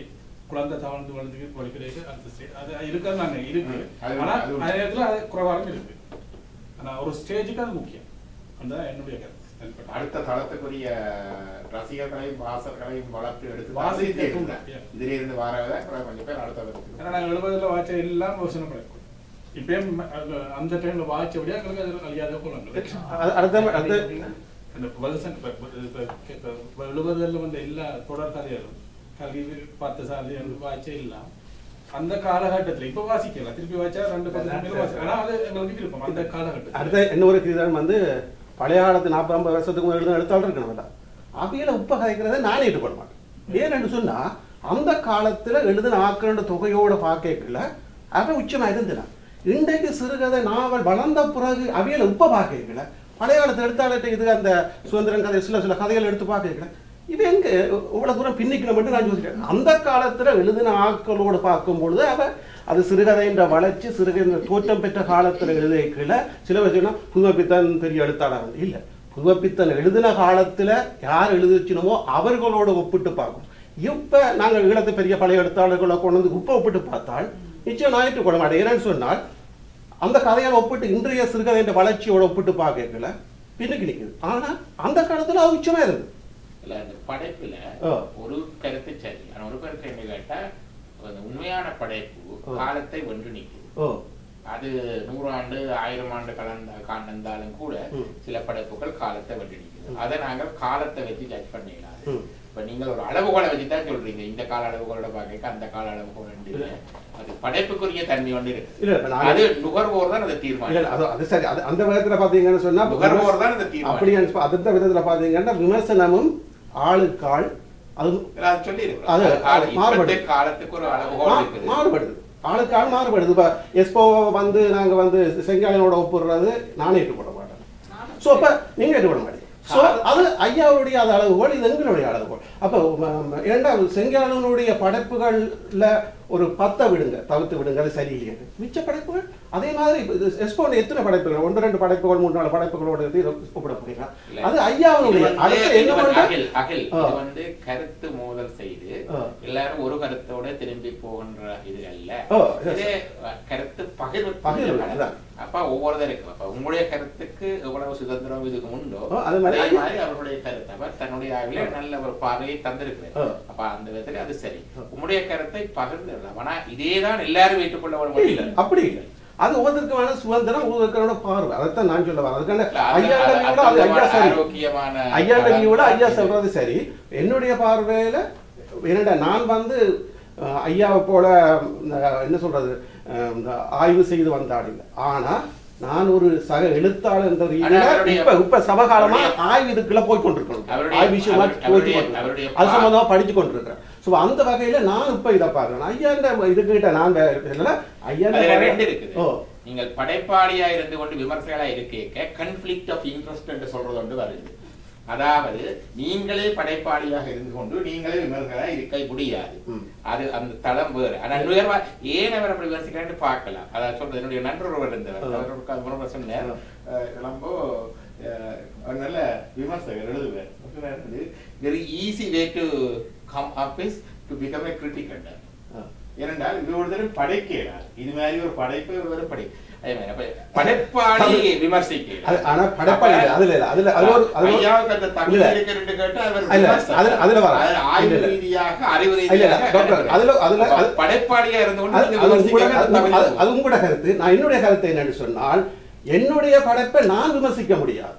குழந்தை தவழ்ந்து வளர்ந்து படிக்கிறதுக்கு அடுத்த ஸ்டேஜ் அது இருக்காது நாங்க இருக்கு ம், அது- ஆனா அது- அதே நேரத்துல அது குறைவாகவும் இருக்கு ஆனா ஒரு ஸ்டேஜுக்கு அது முக்கியம் அந்த என்னுடைய கருத்து தனிப்பட்ட. அடுத்த தளத்துக்குரிய ரசிகர்களையும் வாசகர்களையும் வளர்த்து எடுத்து வாசிக்க வாசிக்க தூண்டும். இதுல இருந்து வரவங்க கொஞ்சம் பேர் அடுத்த ஏன்னா தளத்துக்கு நாங்கள் எழுபதுல வாட்ச எல்லாம் யோசனை பண்ணிருக்கோம் இப்பயும் அந்த- அந்த டைம்ல வாட்சபடியா எங்களுக்கு அது அழியாத குளங்கள் அது- அடுத்த அடுத்த அந்த வலசன் இப்ப இப்ப இப்ப இப்ப எழுபதுல வந்த எல்லா தொடர் கதைகளும் கல்வி பார்த்தசாலி அந்த வாய்ச்சே எல்லாம் அந்த காலகட்டத்துல இப்ப வாசிக்கலாம் திருப்பி வாய்ச்சா ரெண்டு பத்து மேல வாசி ஆனா அது எங்களுக்கு விருப்பம் அந்த காலகட்டத்தில் அடுத்த இன்னொரு கிரிதான் வந்து பழைய காலத்து நாற்பது ஐம்பது வருஷத்துக்கு முதல் எழுதின எழுத்தாளர் இருக்கணும்ல அவையில உப்ப கதைக்கிறத நானே ஏற்றுக்கொள்ள மாட்டேன் ஏன்னு சொன்னா அந்த காலத்துல எழுதின ஆக்களோட தொகையோட பார்க்கல அவன் உச்சமா இருந்தினான் இன்றைக்கு சிறுகதை நாவல் வளர்ந்த பிறகு அவையில உப்ப பார்க்கல பழைய காலத்து எழுத்தாளர்கிட்ட இது அந்த சுதந்திரன் கதை சில சில கதைகள் எடுத்து பார்க்கல இது எங்க இவ்வளவு தூரம் பின்னிக்கணும் மட்டும் நான் யோசிக்கிறேன் அந்த காலத்துல எழுதின ஆட்களோடு பார்க்கும் பொழுது அவ அது சிறுகதைன்ற வளர்ச்சி சிறுகதை தோற்றம் பெற்ற காலத்துல எழுதிக்கல சில பேர் சொன்னா புதுமைப்பித்தன் பெரிய எழுத்தாளர் வந்து இல்ல புதுமைப்பித்தன் எழுதின காலத்துல யார் எழுதிச்சினமோ அவர்களோட ஒப்பிட்டு பார்க்கும் இப்ப நாங்கள் ஈழத்து பெரிய பழைய எழுத்தாளர்களை கொண்டு வந்து இப்ப ஒப்பிட்டு பார்த்தால் நிச்சயம் ஞாயிற்றுக்கிழமை அடைய ஏன்னு சொன்னால் அந்த கதையை ஒப்பிட்டு இன்றைய சிறுகதைன்ற வளர்ச்சியோட ஒப்பிட்டு பார்க்கல பின்னுக்கு நிக்குது ஆனா அந்த காலத்துல அது உச்சமா இருந்தது இல்ல அந்த படைப்புல ஆ. ஒரு கருத்து சரி ஆனா ஒரு கருத்து என்ன கேட்டா அந்த உண்மையான படைப்பு ஆ. காலத்தை வென்று நிக்குது ஓ அது நூறு ஆண்டு ஆயிரம் ஆண்டு கலந்த காண்டந்தாலும் கூட ம். சில படைப்புகள் காலத்தை வென்று நிக்குது அதை நாங்கள் காலத்தை வச்சு ஜட்ஜ் பண்ணிடலாம் ம். இப்ப நீங்கள் ஒரு அளவுகோலை வச்சு தான் சொல்றீங்க இந்த கால அளவுகோலோட பார்க்க அந்த கால அளவுகோல் உண்டு இல்லை. அது படைப்புக்குரிய தன்மை ஒன்று இருக்கு இல்ல இப்ப நாங்க அது நுகர்வோர் தான் அதை இல்ல, தீர்மானம் அது அது சரி அது அந்த விதத்துல பாத்தீங்கன்னு சொன்னா நுகர்வோர் தான் அதை தீர்மானம் அப்படி அந்த விதத்துல பாத்தீங்கன்னா விமர்சனமும் ஆளுக்காள் அது அது சொல்லி அது மாறுபடு. காலத்துக்கு ஒரு அளவுகோல் மா- இருக்குது மாறுபடுது ஆளுக்கு ஆள் மாறுபடுது இப்ப எஸ்போ வந்து நாங்க வந்து செங்காலனோட ஒப்புடுறது நானே ஏற்றுக்கொள்ள மாட்டேன் சோ அப்ப நீங்க ஏற்றுக்கொள்ள மாட்டீங்க சோ அது ஐயாவுடைய அது அளவுகோல் இது எங்களுடைய அளவுகோல் அப்ப ம- ம- இரண்டாவது செங்காலனுடைய படைப்புகள்ல ஒரு பத்தை விடுங்க தவிர்த்து விடுங்க அது சரியில்லையே மிச்ச படைப்புகள் அதே மாதிரி எஸ்போ எத்தனை படைப்புகள் ஒன்று ரெண்டு படைப்புகள் மூணு நாலு படைப்புகளோட இது ஒப்பிட போறீங்களா இல்ல. அது ஐயாவுடைய இது வந்து- அடுத்து இது என்ன வந்து பண்ற அகில், அகில். ஆ. இது வந்து கருத்து மோதல் செய்து ஆ. எல்லாரும் ஒரு கருத்தோட திரும்பி போகின்ற இது அல்ல ஓ, yes. இது அஹ், கருத்து பகிர்வு பகிர்வு, பகிர்வு அதான். அப்ப ஒவ்வொருத்தருக்கும் அப்ப உங்களுடைய கருத்துக்கு எவ்வளவு சுதந்திரம் இதுக்கு உண்டோ ஓ, அது மாதிரி அதே மாதிரி அவருடைய கருத்து அப்ப தன்னுடைய ஆய்வுல நல்ல ஒரு பார்வையை தந்திருக்கிறார் ஆ. அப்ப அந்த விதத்துல அது சரி உங்களுடைய கருத்தை பகிர்ந்துடலாம் ஆனா இதேதான் எல்லாரும் ஏற்றுக்கொள்ள வர இல்ல, அப்படி இல்லை அது ஒவ்வொருத்தருக்கான சுதந்திரம் ஒவ்வொருத்தரோட பார்வை அதைத்தான் நான் சொல்ல வரேன் அதுக்கான ஐயா விட அது ஐயா சரி ஆரோக்கியமான ஐயா விட ஐயா சொல்றது சரி என்னுடைய பார்வையில என்னடா நான் வந்து அஹ், ஐயாவை போல அஹ், என்ன சொல்றது அஹ், இந்த ஆய்வு செய்து வந்தாள் இல்லை ஆனா நான் ஒரு சக எழுத்தாளர் என்ற ரீதியில ஆனா அவருடைய- இப்ப இப்ப சமகாலமா அவருடைய- ஆய்வு இதுக்குள்ள போய் கொண்டிருக்கணும் அவருடைய- ஆய்வு விஷயமா அவர்- போய் அவருடைய- கொண்டிருக்கேன் அவருடைய அது பா- சம்பந்தமா படிச்சு கொண்டிருக்கிறேன் சோ அந்த வகையில நான் இப்ப இதை பாக்குறேன் ஐயா இதுகிட்ட நான் வேற இல்ல ஐயா அதுல ரெண்டு இருக்குது ஓ நீங்கள் படைப்பாளியா இருந்து கொண்டு விமர்சகர்களா இருக்க கன்ஃபிளிக்ட் ஆஃப் இன்ட்ரெஸ்ட் என்று சொல்றது ஒன்று வருது அதாவது நீங்களே படைப்பாளியாக இருந்து கொண்டு நீங்களே விமர்சகரா இருக்க முடியாது ம். அது அந்த தளம் வேறு ஆனா உயர்வா ஏன் அவர் அப்படி விமர்சிக்கிறேன்னு பார்க்கலாம் அதான் சொல்றது என்னுடைய நண்பர் இருந்தவர் ஆ. அவருக்கு அது முறை சொன்னார் அஹ், ரொம்ப அஹ், ஒரு நல்ல விமர்சகர் எழுதுவார் very easy way to come up is to become a critic ah. ஏனென்றால் இது ஒரு தடவை படைக்கிறார் இது மாதிரி ஒரு படைப்பு ஒரு படை அதே மாதிரி அப்ப படைப்பாளி விமர்சிக்கிறார் அது ஆனா படைப்பாளி இல்ல, அதுல இல்ல அதுல அது ஒரு அது ஒரு- ஐயாவுக்கு அந்த தமிழ் இல்ல. இருக்கிறது கேட்டு அவர் இல்ல, விமர்சகர். அதுல- அதுல வர. அது ஆய்வு இல்ல, இல்ல. ரீதியாக அறிவு இல்ல, இல்ல, ரீதியாக டாக்டர், அதுல- அதுல- அப்ப அது- படைப்பாளியா இருந்து கொண்டு அது நீங்க அது உங்களோட விமர்சிக்கிறது அது- தமிழ் அது- அது உங்களோட கருத்து நான் என்னுடைய கருத்து என்னன்னு சொன்னால் என்னுடைய படைப்பை நான் விமர்சிக்க முடியாது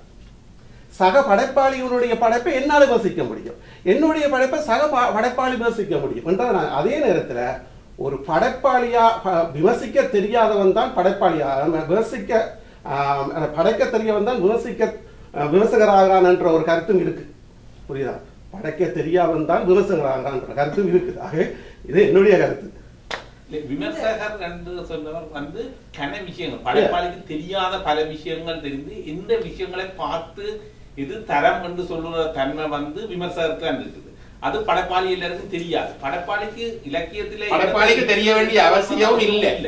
சக படைப்பாளிகளுடைய படைப்பை என்னால் விமர்சிக்க முடியும் என்னுடைய படைப்பை சக ப- படைப்பாளி விமர்சிக்க முடியும் என்றால் நான் அதே நேரத்துல ஒரு படைப்பாளியா ப- விமர்சிக்க தெரியாதவன் தான் படைப்பாளியா நம்ம விமர்சிக்க ஆஹ், படைக்க தெரியவன் தான் விமர்சிக்க ஆஹ், விமர்சகராகிறான் என்ற ஒரு கருத்தும் இருக்கு புரியுதா படைக்க தெரியாதவன் தான் விமர்சகராகிறான் என்ற கருத்தும் இருக்குது ஆக இது என்னுடைய கருத்து இல்ல, விமர்சகர் என்று சொன்னவர் வந்து கன விஷயங்கள் படைப்பாளிக்கு தெரியாத பல விஷயங்கள் தெரிந்து இந்த விஷயங்களை பார்த்து இது தரம் என்று சொல்லுற தன்மை வந்து விமர்சகருக்கு தான் இருக்குது அது படைப்பாளி எல்லாருக்கும் தெரியாது படைப்பாளிக்கு இலக்கியத்திலே படைப்பாளிக்கு தெரிய வேண்டிய அவசியம் இல்லை. இல்லை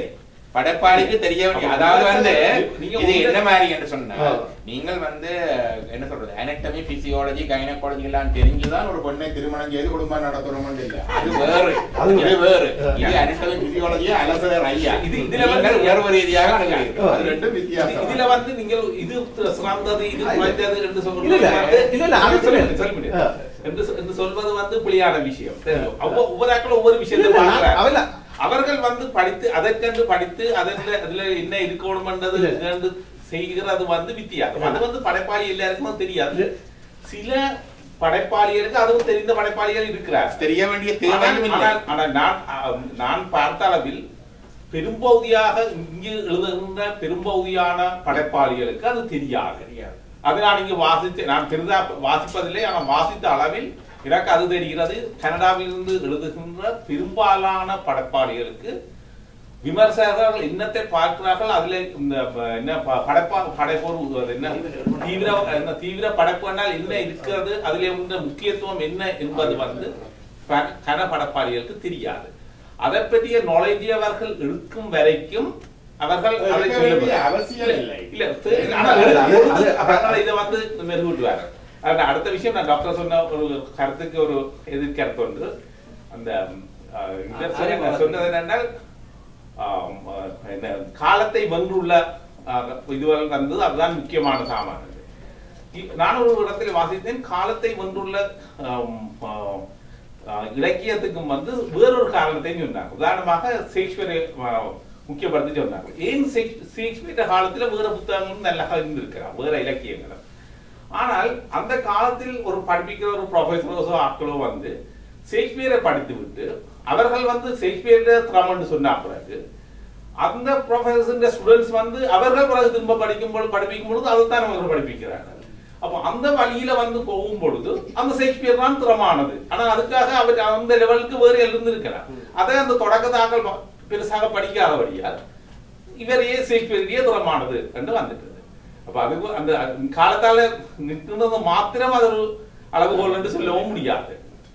படைப்பாளிக்கு தெரிய வேண்டிய அதாவது வந்து நீங்க இது உங்க- என்ன மாதிரி என்று சொன்னால் ஆ. நீங்கள் வந்து என்ன சொல்றது anatomy பிசியாலஜி கைனகாலஜி எல்லாம் தெரிஞ்சுதான் ஒரு பொண்ணை திருமணம் செய்து குடும்பம் நடத்தணும்னு இல்ல அது வேறு அது இது வேறு ஆ. இது anatomy பிசியாலஜி அலசர் ஐயா இது- இது இதுல வந்து- நீங்கள் உயர்வு ரீதியாக அணுகிறீர்கள் ஆ. அது ரெண்டும் வித்தியாசம் இதுல வந்து நீங்கள் இது சிறந்தது இது குறைந்தது என்று இல்ல, சொல்றது இல்ல, வந்து- இல்ல, இல்ல, அது சொல்ல இல்ல. முடியாது, சொல்ல முடியாது. ஆ. என்று சொ- என்று சொல்வது வந்து புலியான விஷயம் தெரியும். ஒவ்வொரு ஒவ்வொரு ஆட்களும் ஒவ்வொரு விஷயத்தை இல்ல, இல்ல, பார்க்கிறாங்க. அவல்ல. அவர்கள் வந்து படித்து அதற்கென்று படித்து அதுல அதுல என்ன இருக்கணும்ன்றது இல்ல. என்னன்னு செய்கிறது வந்து வித்தியாசம் அது வந்து படைப்பாளி எல்லாருக்கும் தெரியாது இல்ல. சில படைப்பாளிகளுக்கு அதுவும் தெரிந்த படைப்பாளிகள் இருக்கிறார் தெரிய வேண்டிய தேவையும் இல்லை ஆனால் ஆனால் நான் அஹ், நான் பார்த்த அளவில் பெரும்பகுதியாக இங்கு எழுதுகின்ற பெரும்பகுதியான படைப்பாளிகளுக்கு அது தெரியாது தெரியாது அது நான் இங்கு வாசித்து நான் பெரிதா வாசிப்பதில்லை ஆனால் வாசித்த அளவில் எனக்கு அது தெரிகிறது கனடாவிலிருந்து எழுதுகின்ற பெரும்பாலான படைப்பாளிகளுக்கு விமர்சகர்கள் என்னத்தை பார்க்கிறார்கள் அதுல இந்த ப- என்ன ப- படைப்பா படைப்போர் அது என்ன தீவிர என்ன தீவிர படைப்பு என்றால் என்ன இருக்கிறது அதுல உள்ள முக்கியத்துவம் என்ன என்பது வந்து ப- கன படைப்பாளிகளுக்கு தெரியாது அதை பற்றிய knowledge அவர்கள் எடுக்கும் வரைக்கும் அவர்கள் அதை எடுக்க சொல்ல வேண்டிய முடியாது. அவசியம் இல்லை. இல்ல தெ- ஆனா அது- எழுதி- அது- எழுதி- அது- அதனால இதை வந்து மெருகூட்டுவாரு அது அடுத்த விஷயம் நான் டாக்டர் சொன்ன ஒரு கருத்துக்கு ஒரு எதிர்கருத்து ஒன்று அந்த அஹ், இந்த அது- சொன்ன- அது- சொன்னது என்னென்றால் ஆம், அஹ், என்ன காலத்தை வென்றுள்ள அஹ், இதுவரை வந்தது அதுதான் முக்கியமான சாமான் இ- நான் ஒரு இடத்தில் வாசித்தேன் காலத்தை வென்றுள்ள ஆம், ஆம், ஆஹ், இலக்கியத்துக்கும் வந்து வேறொரு காரணத்தையும் சொன்னாங்க உதாரணமாக ஷேக்ஸ்பியரை ஆஹ், முக்கியப்படுத்தி சொன்னாங்க ஏன் ஷேக்ஸ்- ஷேக்ஸ்பியர் காலத்துல வேற புத்தகங்களும் நல்லா இருந்திருக்கிறார் வேற இலக்கியங்களும் ஆனால் அந்த காலத்தில் ஒரு படிப்பிக்கிற ஒரு ப்ரொஃபஸரோ ஆட்களோ வந்து ஷேக்ஸ்பியரை படித்து விட்டு அவர்கள் வந்து ஷேக்ஸ்பியர் திறமன்னு சொன்ன பிறகு அந்த ப்ரொஃபஸர் ஸ்டூடெண்ட்ஸ் வந்து அவர்கள் பிறகு திரும்ப படிக்கும் பொழுது படிப்பிக்கும் பொழுது அதைத்தான் அவர்கள் படிப்பிக்கிறார்கள் அப்போ அந்த வழியில வந்து போகும் பொழுது அந்த ஷேக்ஸ்பியர் தான் திறமானது ஆனா அதுக்காக அவர் அந்த லெவலுக்கு வேறு எழுந்திருக்கிறார் அதை அந்த தொடக்கத்தாக்கள் ப- பெருசாக படிக்காதபடியால் இவரையே ஷேக்ஸ்பியரையே திறமானது என்று வந்துட்டது அப்ப அது அந்த காலத்தால நிற்கிறது மாத்திரம் அது ஒரு அளவுகோல் என்று சொல்லவும் முடியாது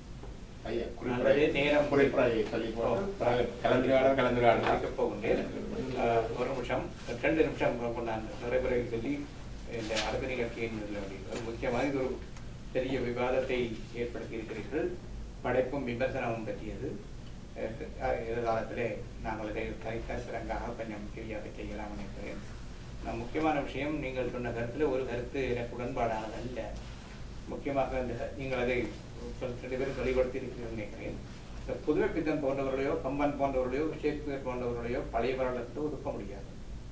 ஐயா நல்லது, நேரம் குறிப்பாக சொல்லி கலந்துரையாடல் கலந்துரையாடல் இருக்க போகின்றேன் அஹ், ஒரு நிமிஷம் ரெண்டு நிமிஷம் நான் நடைமுறை சொல்லி இந்த அரபு நிகழ்ச்சியின் முக்கியமாக இது ஒரு பெரிய விவாதத்தை ஏற்படுத்தி இருக்கிறீர்கள் படைப்பும் விமர்சனமும் பற்றியது அஹ், எதிர்காலத்திலே நாங்கள் இதை கைத்த சிறங்காக கொஞ்சம் கிரியாக செய்யலாம் நினைக்கிறேன் நான் முக்கியமான விஷயம் நீங்கள் சொன்ன கருத்தில் ஒரு கருத்து எனக்கு உடன்பாடானது அல்ல முக்கியமாக இந்த நீங்கள் அதை சொல் ரெண்டு பேரும் வெளிப்படுத்தி இருக்கிறீர்கள் நினைக்கிறேன் இந்த புதுமை பித்தன் போன்றவர்களையோ கம்பன் போன்றவர்களையோ ஷேக்ஸ்பியர் போன்றவர்களையோ பழைய வரலாற்று ஒதுக்க முடியாது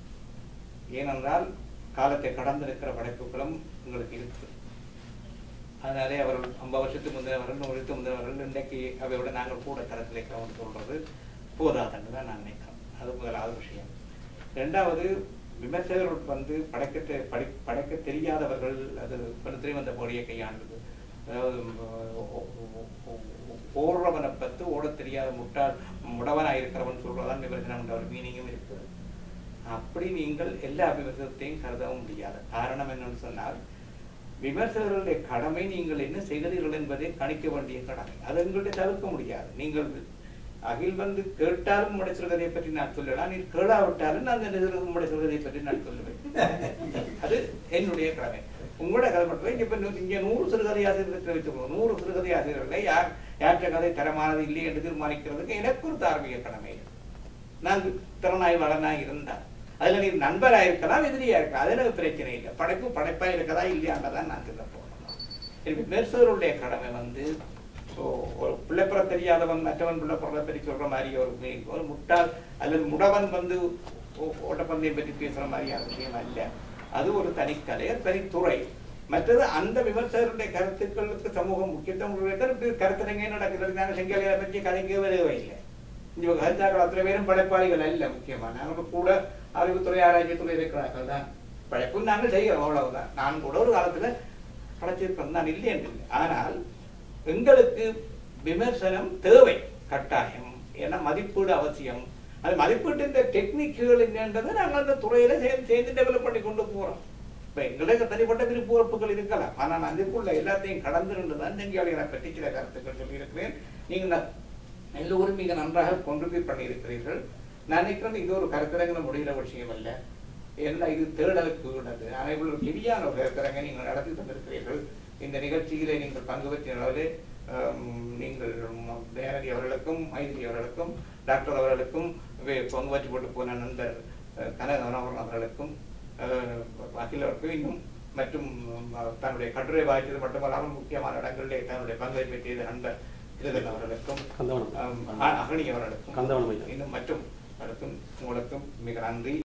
ஏனென்றால் காலத்தை கடந்திருக்கிற படைப்புகளும் உங்களுக்கு இருக்கு அதனாலே அவர்கள் ஐம்பது வருஷத்துக்கு முந்தினவர்கள் நூறு வருஷத்துக்கு முந்தினவர்கள் இன்றைக்கு அவையோட நாங்கள் கூட தரத்தில் இருக்கிறோம்னு சொல்றது போதாதுன்னு தான் நான் நினைக்கிறேன் அது முதலாவது விஷயம் ரெண்டாவது விமர்சகர்கள் வந்து படைக்க படி படைக்க தெரியாதவர்கள் அது பணத்திலே வந்த பொடியை கையாண்டது அதாவது ஓடுறவனை பத்து ஓடத் தெரியாத முட்டாள் முடவனாக இருக்கிறவன் சொல்றதான் விமர்சனம் என்ற ஒரு மீனிங்கும் இருக்குது அப்படி நீங்கள் எல்லா விமர்சனத்தையும் கருதவும் முடியாது காரணம் என்னன்னு சொன்னால் விமர்சகர்களுடைய கடமை நீங்கள் என்ன செய்கிறீர்கள் என்பதை கணிக்க வேண்டிய கடமை அது உங்களுடைய தவிர்க்க முடியாது நீங்கள் அகில் வந்து கேட்டாலும் உங்களுடைய சிறுகதையை பற்றி நான் சொல்லலாம் நீ கேளாவிட்டாலும் நான் அந்த உங்களுடைய சிறுகதையை பற்றி நான் சொல்லுவேன் அது என்னுடைய கடமை உங்களோட கதை மட்டும் இங்க இப்ப நூ- இங்க நூறு சிறுகதை ஆசிரியர்கள் வைத்துக்கணும் நூறு சிறுகதை ஆசிரியர்களை யார் யார்கிட்ட கதை தரமானது இல்லை என்று தீர்மானிக்கிறதுக்கு எனக்கு ஒரு தார்மீக கடமை நான் திறனாய் வளனாய் இருந்தா அதுல நீ நண்பரா இருக்கலாம் எதிரியா இருக்கலாம் அது எனக்கு பிரச்சனை இல்லை படைப்பு படைப்பா இருக்கதா இல்லையான்றதான் நான் சொல்ல போறேன் எனக்கு மெர்சருடைய கடமை வந்து ஓ, ஒரு பிள்ளைப்புற தெரியாதவன் மற்றவன் பிள்ளைப்புற பற்றி சொல்ற மாதிரி ஒரு மீ- ஒரு முட்டாள் அல்லது முடவன் வந்து ஓ- ஓட்டப்பந்தயம் பற்றி பேசுற மாதிரியான விஷயம் அல்ல அது ஒரு தனிக்கலை அது தனித்துறை மற்றது அந்த விமர்சகருடைய கருத்துக்களுக்கு சமூகம் முக்கியத்துவம் கொடுக்கிறது. கருத்தரங்கே நடக்கிறது நாங்கள் செங்கலையை பற்றி கதைக்கவே வரவே இல்லை இந்த கருத்தாக்கள் அத்தனை பேரும் படைப்பாளிகள் அல்ல முக்கியமா நாங்கள் கூட அறிவுத்துறை ஆராய்ச்சித்துறை இருக்கிறார்கள் தான் படைப்பு நாங்கள் செய்கிறோம் அவ்வளவுதான் நான் கூட ஒரு காலத்துல படைச்சிருக்கோம் நான் இல்லை என்று இல்லை ஆனால் எங்களுக்கு விமர்சனம் தேவை கட்டாயம் ஏன்னா மதிப்பீடு அவசியம் அது மதிப்பீட்டின் டெக்னிக்குகள் என்னன்றதை நாங்கள் அந்த துறையில சேர்ந்து சேர்ந்து டெவலப் பண்ணி கொண்டு போறோம் இப்ப எங்களுக்கு தனிப்பட்ட விருப்பங்கள் இருக்கலாம் ஆனா நான் அதுக்குள்ள எல்லாத்தையும் கடந்து நின்று தான் செங்கியாளிகளை பற்றி சில கருத்துக்கள் சொல்லியிருக்கிறேன் நீங்கள் ந- எல்லோரும் மிக நன்றாக கொன்ட்ரிபியூட் பண்ணியிருக்கிறீர்கள் நான் நினைக்கிறேன் இது ஒரு கருத்தரங்கின முடிகிற விஷயம் அல்ல ஏன்னா இது தேடலுக்கு உள்ளது ஆனால் இவ்வளவு ஹெவியான ஒரு கருத்தரங்கை நீங்கள் நடத்தி தந்திருக்கிறீர்கள் இந்த நிகழ்ச்சியிலே நீங்கள் பங்கு பெற்ற அளவிலே ஆம், நீங்கள் நேரடி அவர்களுக்கும் மைதிரி அவர்களுக்கும் டாக்டர் அவர்களுக்கும் வே- பங்கு பெற்று போட்டு போன நண்பர் அஹ், கனகவரன் அவர்களுக்கும் அஹ், அகிலருக்கும் இன்னும் மற்றும் உம், தன்னுடைய கட்டுரை வாய்ச்சது மட்டுமல்லாமல் முக்கியமான இடங்களிலே தன்னுடைய பங்கை பெற்றிய நண்பர் கிருதன் அவர்களுக்கும் கந்தவனம். ஆம், அ- அகனி அவர்களுக்கும் கந்தவனம் ஐயா. இன்னும் மற்றும் அவர்களுக்கும் உங்களுக்கும் மிக நன்றி